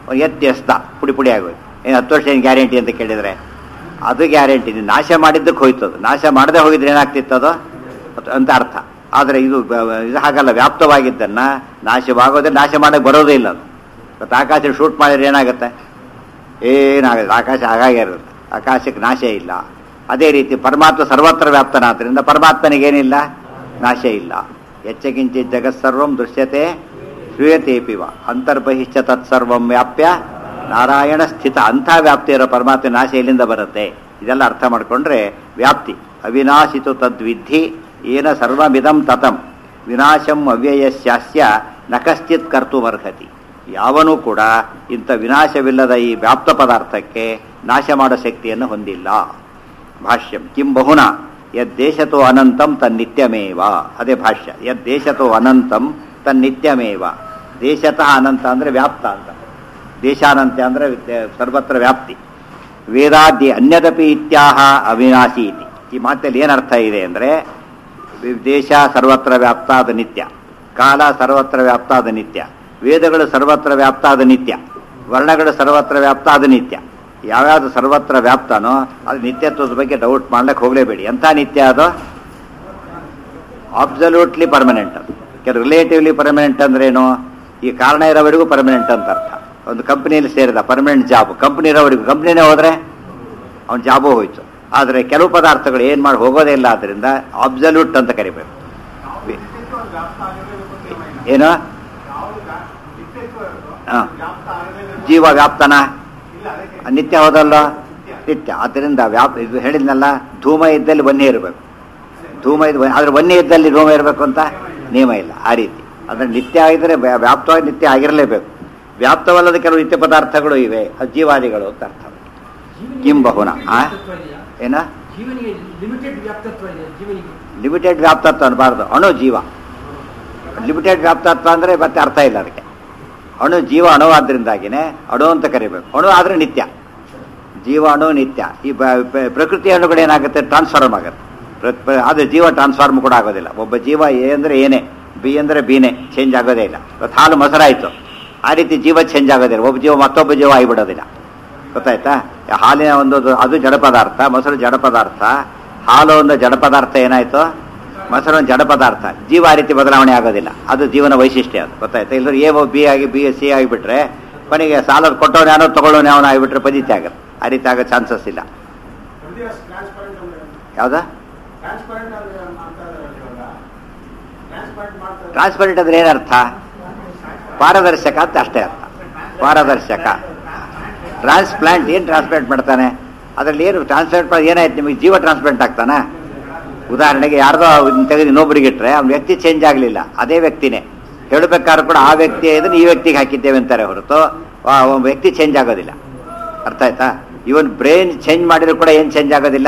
ಎತ್ತಿ ಎಸ್ದ ಪುಡಿ ಪುಡಿ ಆಗೋಯ್ತು ಏನು ಹತ್ತು ವರ್ಷ ಏನು ಗ್ಯಾರಂಟಿ ಅಂತ ಕೇಳಿದರೆ ಅದು ಗ್ಯಾರಂಟಿ ನೀನು ನಾಶ ಮಾಡಿದ್ದಕ್ಕೆ ಹೋಯ್ತು ಅದು ನಾಶ ಮಾಡದೆ ಹೋಗಿದ್ರೆ ಏನಾಗ್ತಿತ್ತು ಅದು ಅದು ಅಂತ ಅರ್ಥ ಆದರೆ ಇದು ಬ- ಬ- ಇದು ಹಾಗಲ್ಲ ವ್ಯಾಪ್ತವಾಗಿದ್ದನ್ನು ನಾಶವಾಗೋದೇ ನಾಶ ಮಾಡಕ್ಕೆ ಬರೋದೇ ಇಲ್ಲ ಅದು ಇವತ್ತು ಆಕಾಶ ಶೂಟ್ ಮಾಡಿದ್ರೆ ಏನಾಗುತ್ತೆ ಏನಾಗುತ್ತೆ ಆಕಾಶ ಹಾಗಾಗೆ ಇರುತ್ತೆ ಆಕಾಶಕ್ಕೆ ನಾಶ ಇಲ್ಲ ಅದೇ ರೀತಿ ಪರಮಾತ್ಮ ಸರ್ವತ್ರ ವ್ಯಾಪ್ತನಾದ್ರಿಂದ ಪರಮಾತ್ಮನಿಗೇನಿಲ್ಲ ನಾಶ ಇಲ್ಲ ಎಚ್ಚಕಿಂಚಿತ್ ಜಗತ್ಸರ್ವಂ ದೃಶ್ಯತೆ ಶ್ರೂಯತೆಪಿವ ಅಂತರ್ಬಹಿಶ್ಚ ತತ್ಸರ್ವಂ ವ್ಯಾಪ್ಯ ನಾರಾಯಣ ಸ್ಥಿತ ಅಂಥ ವ್ಯಾಪ್ತಿ ಇರೋ ಪರಮಾತ್ಮ ನಾಶ ಎಲ್ಲಿಂದ ಬರುತ್ತೆ ಇದೆಲ್ಲ ಅರ್ಥ ಮಾಡಿಕೊಂಡ್ರೆ ವ್ಯಾಪ್ತಿ ಅವಿನಾಶಿತು ತದ್ವಿಧಿ ಏನ ಸರ್ವಮಿದಂ ತತಂ ವಿನಾಶಂ ಅವ್ಯಯಸ್ಯಾಸ್ಯ ನ ಕಶ್ಚಿತ್ ಕರ್ತುಮರ್ಹತಿ ಯಾವನೂ ಕೂಡ ಇಂಥ ವಿನಾಶವಿಲ್ಲದ ಈ ವ್ಯಾಪ್ತ ಪದಾರ್ಥಕ್ಕೆ ನಾಶ ಮಾಡೋ ಶಕ್ತಿಯನ್ನು ಹೊಂದಿಲ್ಲ ಭಾಷ್ಯಂ ಕಿಂ ಬಹುನ ಯದ್ದೇಶತೋ ಅನಂತಂ ತನ್ನಿತ್ಯಮೇವ ಅದೇ ಭಾಷ್ಯ ಯದ್ದೇಶತೋ ಅನಂತಂ ತನ್ನಿತ್ಯಮೇವ ದೇಶತಃ ಅನಂತ ಅಂದರೆ ವ್ಯಾಪ್ತ ಅಂತ ದೇಶಾನಂತ ಅಂದರೆ ಸರ್ವತ್ರ ವ್ಯಾಪ್ತಿ ವೇದಾದ್ಯ ಅನ್ಯದಪಿ ಇತ್ಯಾಹ ಅವಿನಾಶಿ ಇತಿ ಈ ಮಾತಲ್ಲಿ ಏನರ್ಥ ಇದೆ ಅಂದರೆ ದೇಶ ಸರ್ವತ್ರ ವ್ಯಾಪ್ತ ಅದು ನಿತ್ಯ ಕಾಲ ಸರ್ವತ್ರ ವ್ಯಾಪ್ತ ಅದು ನಿತ್ಯ ವೇದಗಳು ಸರ್ವತ್ರ ವ್ಯಾಪ್ತ ಅದು ನಿತ್ಯ ವರ್ಣಗಳು ಸರ್ವತ್ರ ವ್ಯಾಪ್ತ ಅದು ನಿತ್ಯ ಯಾವ್ಯಾವುದು ಸರ್ವತ್ರ ವ್ಯಾಪ್ತನೋ ಅದು ನಿತ್ಯತ್ವದ ಬಗ್ಗೆ ಡೌಟ್ ಮಾಡ್ಲಿಕ್ಕೆ ಹೋಗಲೇಬೇಡಿ ಎಂಥ ನಿತ್ಯ ಅದು ಅಬ್ಸಲ್ಯೂಟ್ಲಿ ಪರ್ಮನೆಂಟ್ ಅದು ಕೆಲವು ರಿಲೇಟಿವ್ಲಿ ಪರ್ಮನೆಂಟ್ ಅಂದ್ರೇನು ಈ ಕಾರಣ ಇರೋವರೆಗೂ ಪರ್ಮನೆಂಟ್ ಅಂತ ಅರ್ಥ ಒಂದು ಕಂಪ್ನಿಯಲ್ಲಿ ಸೇರಿದ ಪರ್ಮನೆಂಟ್ ಜಾಬ್ ಕಂಪ್ನಿ ಇರೋವರೆಗೂ ಕಂಪ್ನಿನೇ ಹೋದರೆ ಅವನ ಜಾಬು ಹೋಯ್ತು ಆದರೆ ಕೆಲವು ಪದಾರ್ಥಗಳು ಏನು ಮಾಡಿ ಹೋಗೋದೇ ಇಲ್ಲ ಆದ್ದರಿಂದ ಅಬ್ಸಲ್ಯೂಟ್ ಅಂತ ಕರಿಬೇಕು ಏನು ಹಾಂ ಜೀವ ವ್ಯಾಪ್ತನ ನಿತ್ಯ ಹೋದಲ್ಲ ನಿತ್ಯ ಆದ್ದರಿಂದ ವ್ಯಾಪ್ ಇದು ಹೇಳಿದ್ನಲ್ಲ ಧೂಮ ಇದ್ದಲ್ಲಿ ವನ್ಯ ಇರಬೇಕು ಧೂಮ ಇದ್ದು ಆದ್ರೆ ವನ್ಯ ಇದ್ದಲ್ಲಿ ಧೂಮ ಇರಬೇಕು ಅಂತ ನಿಯಮ ಇಲ್ಲ ಆ ರೀತಿ ಅಂದ್ರೆ ನಿತ್ಯ ಆಗಿದ್ರೆ ವ್ಯಾ- ವ್ಯಾಪ್ತವಾಗಿ ನಿತ್ಯ ಆಗಿರಲೇಬೇಕು ವ್ಯಾಪ್ತವಲ್ಲದ ಕೆಲವು ನಿತ್ಯ ಪದಾರ್ಥಗಳು ಇವೆ ಅದು ಜೀವಾದಿಗಳು ಅಂತ ಅರ್ಥ ಜೀವನಿಗೆ ಕಿಂ ಬಹುನ ಆ? ವ್ಯಾಪ್ತತ್ವ ಇದೆಯಾ? ಏನ ಜೀವನಿಗೆ ಲಿಮಿಟೆಡ್ ವ್ಯಾಪ್ತತ್ವ ಇದೆ ಜೀವನಿಗೆ ಲಿಮಿಟೆಡ್ ವ್ಯಾಪ್ತತ್ವ ಅನ್ನಬಾರ್ದು ಅಣು ಜೀವ ಲಿಮಿಟೆಡ್ ವ್ಯಾಪ್ತತ್ವ ಅಂದರೆ ಮತ್ತೆ ಅರ್ಥ ಇಲ್ಲ ಅದಕ್ಕೆ ಅಣು ಜೀವ ಅಣು ಆದ್ರಿಂದಾಗಿನೇ ಅಣು ಅಂತ ಕರಿಬೇಕು ಅಣು ಆದರೆ ನಿತ್ಯ ಜೀವ ಅಣು ನಿತ್ಯ ಈ ಬ- ಬ- ಪ್ರಕೃತಿ ಅಣುಗಳು ಏನಾಗುತ್ತೆ ಟ್ರಾನ್ಸ್ಫಾರ್ಮ್ ಆಗುತ್ತೆ ಪ್ರ- ಪ್ರ- ಅದು ಜೀವ ಟ್ರಾನ್ಸ್ಫಾರ್ಮ್ ಕೂಡ ಆಗೋದಿಲ್ಲ ಒಬ್ಬ ಜೀವ ಎ ಅಂದರೆ ಏನೇ ಬಿ ಅಂದರೆ ಬಿನೇ ಚೇಂಜ್ ಆಗೋದೇ ಇಲ್ಲ ಇವತ್ತು ಹಾಲು ಮೊಸರಾಯಿತು ಆ ರೀತಿ ಜೀವ ಚೇಂಜ್ ಆಗೋದಿಲ್ಲ ಒಬ್ಬ ಜೀವ ಮತ್ತೊಬ್ಬ ಜೀವ ಆಗಿಬಿಡೋದಿಲ್ಲ ಗೊತ್ತಾಯ್ತಾ ಹಾಲಿನ ಒಂದು ಅದು ಜಡ ಪದಾರ್ಥ ಮೊಸರು ಜಡ ಪದಾರ್ಥ ಹಾಲು ಒಂದು ಜಡ ಪದಾರ್ಥ ಏನಾಯ್ತು ಮೊಸರು ಒಂದು ಜಡ ಪದಾರ್ಥ ಜೀವ ಆ ರೀತಿ ಬದಲಾವಣೆ ಆಗೋದಿಲ್ಲ ಅದು ಜೀವನ ವೈಶಿಷ್ಟ್ಯ ಅದು ಗೊತ್ತಾಯ್ತಾ ಇಲ್ಲದ್ರೆ ಎ ಬಿ ಆಗಿ ಬಿ ಎಸ್ ಸಿ ಆಗಿಬಿಟ್ರೆ ಕೊನೆಗೆ ಸಾಲದ ಕೊಟ್ಟವನು ಯಾರೋ ತಗೊಳ್ಳೋನು ಯಾವನ ಆಗಿಬಿಟ್ರೆ ಪದಿತಿ ಆಗುತ್ತೆ ಆ ರೀತಿ ಆಗೋ ಚಾನ್ಸಸ್ ಇಲ್ಲ ಯಾವ್ದಾ ಟ್ರಾನ್ಸ್ಪರೆಂಟ್ ಅಂದ್ರೆ ಏನರ್ಥ ಪಾರದರ್ಶಕ ಅಂತ ಅಷ್ಟೇ ಅರ್ಥ ಪಾರದರ್ಶಕ ಟ್ರಾನ್ಸ್ಪ್ಲಾಂಟ್ ಏನು ಟ್ರಾನ್ಸ್ಪ್ಲಾಂಟ್ ಮಾಡ್ತಾನೆ ಅದರಲ್ಲಿ ಏನು ಟ್ರಾನ್ಸ್ಪ್ಲಾಂಟ್ ಮಾಡಿ ಏನಾಯ್ತು ನಿಮಗೆ ಜೀವ ಟ್ರಾನ್ಸ್ಪ್ಲಾಂಟ್ ಆಗ್ತಾನ ಉದಾಹರಣೆಗೆ ಯಾರ್ದೋ ಇದ್ನ ತೆಗೆದು ಇನ್ನೊಬ್ರಿಗೆ ಇಟ್ರೆ ಅವ್ನ ವ್ಯಕ್ತಿ ಚೇಂಜ್ ಆಗಲಿಲ್ಲ ಅದೇ ವ್ಯಕ್ತಿನೇ ಹೇಳಬೇಕಾದ್ರೂ ಕೂಡ ಆ ವ್ಯಕ್ತಿ ಇದನ್ನು ಈ ವ್ಯಕ್ತಿಗೆ ಹಾಕಿದ್ದೇವೆ ಅಂತಾರೆ ಹೊರತು ಆ ಒಬ್ಬ ವ್ಯಕ್ತಿ ಚೇಂಜ್ ಆಗೋದಿಲ್ಲ ಅರ್ಥ ಆಯ್ತಾ ಇವನ್ ಬ್ರೈನ್ ಚೇಂಜ್ ಮಾಡಿದ್ರು ಕೂಡ ಏನು ಚೇಂಜ್ ಆಗೋದಿಲ್ಲ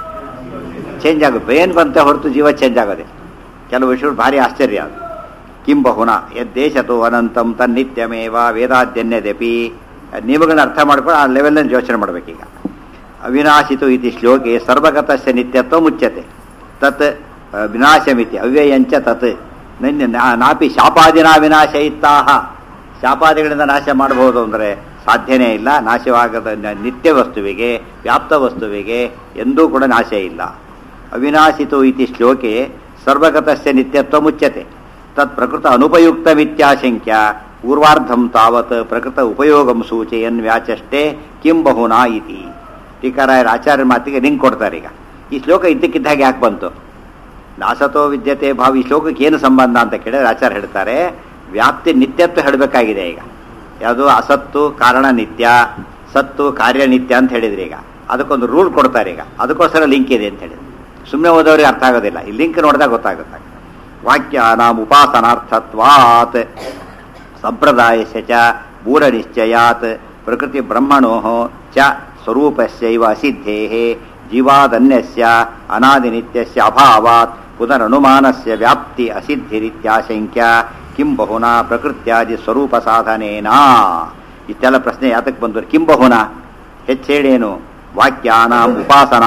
ಚೇಂಜ್ ಆಗುತ್ತೆ ಬ್ರೈನ್ ಬಂತೆ ಹೊರತು ಜೀವ ಚೇಂಜ್ ಆಗೋದಿಲ್ಲ ಕೆಲವು ವಿಷಯಗಳು ಭಾರಿ ಆಶ್ಚರ್ಯ ಅದು ಕಿಂ ಬಹುನ ಯದ್ದೇಶತು ಅನಂತಂ ತನ್ನಿತ್ಯಮೇವ ವೇದಾದ್ಯನ್ಯದಪಿ ನಿಯಮಗಳನ್ನ ಅರ್ಥ ಮಾಡ್ಕೊಂಡು ಆ ಲೆವೆಲ್ನಲ್ಲಿ ಯೋಚನೆ ಮಾಡಬೇಕೀಗ ಅವಿನಾಶಿತು ಇತಿ ಶ್ಲೋಕೆ ಸರ್ವಗತಸ್ಯ ನಿತ್ಯತ್ವ ಮುಚ್ಯತೆ ತತ್ ಆ, ವಿನಾಶಮಿತಿ ಅವ್ಯಯಂಚ ತತ್ ನನ್ನ ನಾ- ನಾಪಿ ಶಾಪಾದಿನ ವಿನಾಶ ಇತ್ತಾಹ ಶಾಪಾದಿಗಳಿಂದ ನಾಶ ಮಾಡಬಹುದು ಅಂದರೆ ಸಾಧ್ಯನೇ ಇಲ್ಲ ನಾಶವಾಗದ ನ- ನಿತ್ಯ ವಸ್ತುವಿಗೆ ವ್ಯಾಪ್ತ ವಸ್ತುವಿಗೆ ಎಂದೂ ಕೂಡ ನಾಶ ಇಲ್ಲ ಅವಿನಾಶಿತು ಇತಿ ಶ್ಲೋಕೆ ಸರ್ವಗತಸ್ಯ ನಿತ್ಯತ್ವ ಮುಚ್ಯತೆ ತತ್ ಪ್ರಕೃತ ಅನುಪಯುಕ್ತಮಿತ್ಯಾಶಂಕ್ಯ ಪೂರ್ವಾರ್ಧಂ ತಾವತ್ ಪ್ರಕೃತ ಉಪಯೋಗಂ ಸೂಚಯನ್ ವ್ಯಾಚಷ್ಟೇ ಕಿಂ ಬಹುನಾ ಇತಿ ಟೀಕಾರಾಯರ ಆಚಾರ್ಯ ಮಾತಿಗೆ ಲಿಂಕ್ ಕೊಡ್ತಾರೆ ಈಗ ಈ ಶ್ಲೋಕ ಇದ್ದಕ್ಕಿದ್ದ ಹಾಗೆ ಯಾಕೆ ಬಂತು ನಾಸತೋ ವಿದ್ಯತೆ ಭಾವ ಈ ಶ್ಲೋಕಕ್ಕೆ ಏನು ಸಂಬಂಧ ಅಂತ ಕೇಳಿದ್ರೆ ಆಚಾರ್ಯ ಹೇಳ್ತಾರೆ ವ್ಯಾಪ್ತಿ ನಿತ್ಯತ್ವ ಹೇಳಬೇಕಾಗಿದೆ ಈಗ ಯಾವುದು ಅಸತ್ತು ಕಾರಣ ನಿತ್ಯ ಸತ್ತು ಕಾರ್ಯ ನಿತ್ಯ ಅಂತ ಹೇಳಿದ್ರಿ ಈಗ ಅದಕ್ಕೊಂದು ರೂಲ್ ಕೊಡ್ತಾರೆ ಈಗ ಅದಕ್ಕೋಸ್ಕರ ಲಿಂಕ್ ಇದೆ ಅಂತ ಹೇಳಿದ್ರು ಸುಮ್ಮನೆ ಓದೋರಿಗೆ ಅರ್ಥ ಆಗೋದಿಲ್ಲ ಈ ಲಿಂಕ್ ನೋಡಿದಾಗ ಗೊತ್ತಾಗುತ್ತೆ ವಾಕ್ಯ ನಾಮ ಉಪಾಸನಾರ್ಥತ್ವಾತ್ ಸಂಪ್ರದಾಯಸ್ಯ ಚ ಮೂಢನಿಶ್ಚಯಾತ್ ಪ್ರಕೃತಿ ಬ್ರಹ್ಮಣೋ ಚ ಸ್ವರೂಪಸ್ಯೈವ ಅಸಿದ್ಧೇಃ ಜೀವಾದನ್ಯಸ್ಯ ಅನಾದಿನಿತ್ಯಸ್ಯ ಅಭಾವಾತ್ ಪುನರನುಮಾನಸ್ಯ ವ್ಯಾಪ್ತಿ ಅಸಿದ್ಧಿರಿತ್ಯಾಶಂಕ್ಯ ಕಿಂ ಬಹುನಾ ಪ್ರಕೃತ್ಯಾದಿ ಸ್ವರೂಪ ಸಾಧನೇನ ಇಷ್ಟೆಲ್ಲ ಪ್ರಶ್ನೆ ಯಾತಕ್ಕೆ ಬಂದರು ಕಿಂ ಬಹುನಾ ಹೆಚ್ಚೇಳೇನು ವಾಕ್ಯಾನಾಂ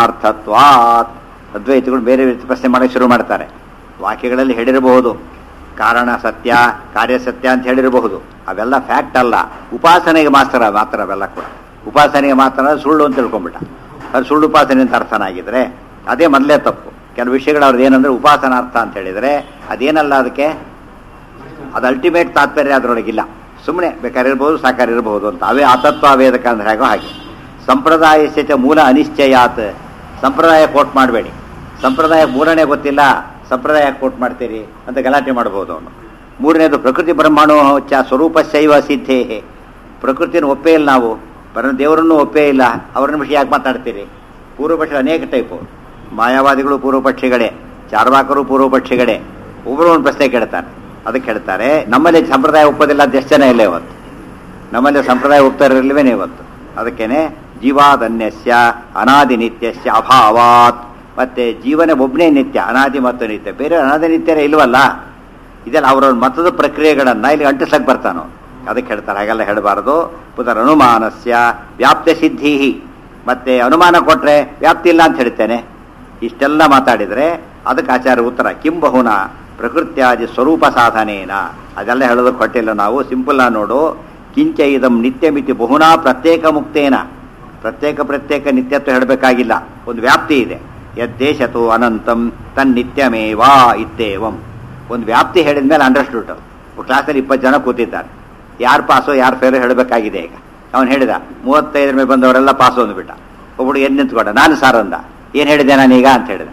ಉಪಾಸನಾರ್ಥತ್ವಾತ್ ಅದ್ವೈತಗಳು ಬೇರೆ ರೀತಿ ಪ್ರಶ್ನೆ ಮಾಡಕ್ಕೆ ಶುರು ಮಾಡ್ತಾರೆ ವಾಕ್ಯಗಳಲ್ಲಿ ಹೇಳಿರಬಹುದು ಕಾರಣ ಸತ್ಯ ಕಾರ್ಯ ಸತ್ಯ ಅಂತ ಹೇಳಿರಬಹುದು ಅವೆಲ್ಲ ಫ್ಯಾಕ್ಟ್ ಅಲ್ಲ ಉಪಾಸನೆಗೆ ಮಾತ್ರ ಮಾತ್ರ ಅವೆಲ್ಲ ಕೂಡ ಉಪಾಸನೆಗೆ ಮಾತ್ರ ಸುಳ್ಳು ಅಂತ ತಿಳ್ಕೊಂಬಿಟ್ಟ ಅದು ಸುಳ್ಳು ಉಪಾಸನೆ ಅಂತ ಅರ್ಥನಾಗಿದ್ರೆ ಅದೇ ಮೊದಲೇ ತಪ್ಪು ಕೆಲವು ವಿಷಯಗಳು ಅವ್ರದ್ದು ಏನಂದ್ರೆ ಉಪಾಸನಾರ್ಥ ಅಂತ ಹೇಳಿದರೆ ಅದೇನಲ್ಲ ಅದಕ್ಕೆ ಅದು ಅಲ್ಟಿಮೇಟ್ ತಾತ್ಪರ್ಯ ಅದರೊಳಗಿಲ್ಲ ಸುಮ್ಮನೆ ಬೇಕಾರಿರ್ಬೋದು ಸಾಕಾರಿರ್ಬೋದು ಅಂತ ಅವೇ ಆತತ್ವ ವೇದಕ ಅಂದ್ರೆ ಹೇಗೋ ಹಾಗೆ ಸಂಪ್ರದಾಯ ಚ ಮೂಲ ಅನಿಶ್ಚಯಾತ್ ಸಂಪ್ರದಾಯ ಕೋಟ್ ಮಾಡಬೇಡಿ ಸಂಪ್ರದಾಯ ಮೂರನೇ ಗೊತ್ತಿಲ್ಲ ಸಂಪ್ರದಾಯ ಕೋಟ್ ಮಾಡ್ತೀರಿ ಅಂತ ಗಲಾಟೆ ಮಾಡ್ಬೋದು ಅವನು ಮೂರನೇದು ಪ್ರಕೃತಿ ಬ್ರಹ್ಮಾಣು ಚ ಸ್ವರೂಪ ಶೈವ ಸಿದ್ಧೇ ಪ್ರಕೃತಿಯನ್ನು ಒಪ್ಪೇ ಇಲ್ಲ ನಾವು ಪರ ದೇವರನ್ನು ಒಪ್ಪೇ ಇಲ್ಲ ಅವ್ರನ್ನ ವಿಷಯ ಯಾಕೆ ಮಾತಾಡ್ತೀರಿ ಪೂರ್ವಪಕ್ಷ ಅನೇಕ ಟೈಪು ಮಾಯಾವಾದಿಗಳು ಪೂರ್ವಪಕ್ಷಿಗಳೇ ಚಾರ್ವಾಕರು ಪೂರ್ವಪಕ್ಷಿಗಳೇ ಒಬ್ಬರು ಒಂದು ಪ್ರಶ್ನೆ ಕೇಳ್ತಾರೆ ಅದಕ್ಕೆ ಹೇಳ್ತಾರೆ ನಮ್ಮಲ್ಲಿ ಸಂಪ್ರದಾಯ ಒಪ್ಪೋದಿಲ್ಲ ಅಂತ ಎಷ್ಟು ಜನ ಇಲ್ಲ ಇವತ್ತು ನಮ್ಮಲ್ಲಿ ಸಂಪ್ರದಾಯ ಒಪ್ತಾ ಇರಲಿಲ್ವೇನೆ ಇವತ್ತು ಅದಕ್ಕೇನೆ ಜೀವಾದನ್ಯಸ್ಯ ಅನಾದಿ ನಿತ್ಯಸ್ಯ ಅಭಾವಾತ್ ಮತ್ತೆ ಜೀವನ ಒಬ್ಬನೇ ನಿತ್ಯ ಅನಾದಿ ಮತ್ತು ನಿತ್ಯ ಬೇರೆ ಅನಾದಿ ನಿತ್ಯರೇ ಇಲ್ವಲ್ಲ ಇದೆಲ್ಲ ಅವರ ಮತದ ಪ್ರಕ್ರಿಯೆಗಳನ್ನ ಇಲ್ಲಿ ಅಂಟಿಸಕ್ ಬರ್ತಾನೋ ಅದಕ್ಕೆ ಹೇಳ್ತಾರೆ ಹಾಗೆಲ್ಲ ಹೇಳಬಾರದು ಪುನರ್ ಅನುಮಾನಸ್ಯ ವ್ಯಾಪ್ತ ಸಿದ್ಧಿ ಮತ್ತೆ ಅನುಮಾನ ಕೊಟ್ರೆ ವ್ಯಾಪ್ತಿ ಇಲ್ಲ ಅಂತ ಹೇಳ್ತೇನೆ ಇಷ್ಟೆಲ್ಲ ಮಾತಾಡಿದ್ರೆ ಅದಕ್ಕೆ ಆಚಾರ್ಯ ಉತ್ತರ ಕಿಂ ಬಹುನ ಪ್ರಕೃತ್ಯಾದಿ ಸ್ವರೂಪ ಸಾಧನೇನ ಅದೆಲ್ಲ ಹೇಳೋದಕ್ಕೆ ಕೊಟ್ಟಿಲ್ಲ ನಾವು ಸಿಂಪಲ್ ನೋಡು ಕಿಂಚ ಇದಂ ನಿತ್ಯಮಿತಿ ಬಹುನಾ ಪ್ರತ್ಯೇಕ ಮುಕ್ತೇನ ಪ್ರತ್ಯೇಕ ಪ್ರತ್ಯೇಕ ನಿತ್ಯತ್ವ ಹೇಳಬೇಕಾಗಿಲ್ಲ ಒಂದು ವ್ಯಾಪ್ತಿ ಇದೆ ಯದ್ದೇಶತು ಅನಂತಂ ತನ್ನಿತ್ಯಮೇವಾ ಇತ್ತೇವಂ ಒಂದು ವ್ಯಾಪ್ತಿ ಹೇಳಿದ ಮೇಲೆ ಅಂಡರ್ಸ್ಟುಡ್ ಕ್ಲಾಸಲ್ಲಿ ಇಪ್ಪತ್ತು ಜನ ಕೂತಿದ್ದಾರೆ ಯಾರು ಪಾಸು ಯಾರು ಫೇರು ಹೇಳಬೇಕಾಗಿದೆ ಈಗ ಅವನು ಹೇಳಿದ ಮೂವತ್ತೈದರ ಮೇಲೆ ಬಂದವರೆಲ್ಲ ಪಾಸು ಅಂದ್ಬಿಟ್ಟ ಒಬ್ಬಳು ಎದ್ದು ನಿಂತ್ಕೊಂಡ ನಾನು ಸಾರ್ ಅಂದ ಏನು ಹೇಳಿದೆ ನಾನೀಗ ಅಂತ ಹೇಳಿದ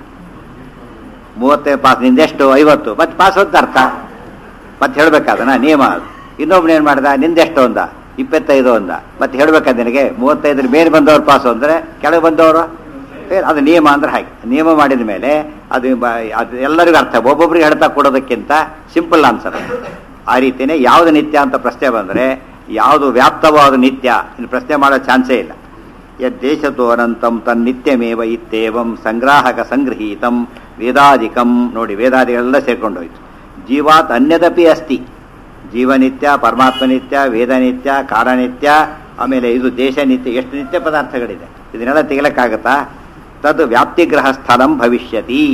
ಮೂವತ್ತೈದು ಪಾಸ್ ನಿಂದೆಷ್ಟು ಐವತ್ತು ಮತ್ತೆ ಪಾಸ್ ಅಂತ ಅರ್ಥ ಮತ್ತೆ ಹೇಳ್ಬೇಕಾದನ ನಿಯಮ ಅದು ಇನ್ನೊಬ್ನು ಏನು ಮಾಡ್ದ ನಿಂದೆಷ್ಟು ಅಂದ ಇಪ್ಪತ್ತೈದು ಅಂದ ಮತ್ತೆ ಹೇಳ್ಬೇಕಾದ ನಿನಗೆ ಮೂವತ್ತೈದರ ಮೇಲೆ ಬಂದವರು ಪಾಸು ಅಂದರೆ ಕೆಳಗೆ ಬಂದವರು ಏ- ಅದು ನಿಯಮ ಅಂದ್ರೆ ಹಾಗೆ ನಿಯಮ ಮಾಡಿದ ಮೇಲೆ ಅದು ಬ- ಅದು ಎಲ್ಲರಿಗೂ ಅರ್ಥ ಒಬ್ಬೊಬ್ರಿಗೆ ಹೇಳ್ತಾ ಕೊಡೋದಕ್ಕಿಂತ ಸಿಂಪಲ್ ಆನ್ಸರ್ ಆ ರೀತಿಯೇ ಯಾವುದು ನಿತ್ಯ ಅಂತ ಪ್ರಶ್ನೆ ಬಂದರೆ ಯಾವುದು ವ್ಯಾಪ್ತವಾದ ನಿತ್ಯ ಇನ್ನು ಪ್ರಶ್ನೆ ಮಾಡೋ ಚಾನ್ಸೇ ಇಲ್ಲ ಯದ್ದೇಶತು ಅನಂತಂ ತನ್ನಿತ್ಯಮೇವ ಇತ್ತೇವಂ ಸಂಗ್ರಾಹಕ ಸಂಗೃಹೀತಂ ವೇದಾಧಿಕಂ ನೋಡಿ ವೇದಾದಿಗಳೆಲ್ಲ ಸೇರ್ಕೊಂಡೋಯ್ತು ಜೀವಾತ್ ಅನ್ಯದಪಿ ಅಸ್ತಿ ಜೀವನಿತ್ಯ ಪರಮಾತ್ಮ ನಿತ್ಯ ವೇದ ನಿತ್ಯ ಕಾರನಿತ್ಯ ಆಮೇಲೆ ಇದು ದೇಶ ನಿತ್ಯ ಎಷ್ಟು ನಿತ್ಯ ಪದಾರ್ಥಗಳಿದೆ ಇದನ್ನೆಲ್ಲ ತೆಗಿಲಕ್ಕಾಗತ್ತಾ ತದ್ ವ್ಯಾಪ್ತಿಗ್ರಹ ಸ್ಥಳಂ ಭವಿಷ್ಯತಿ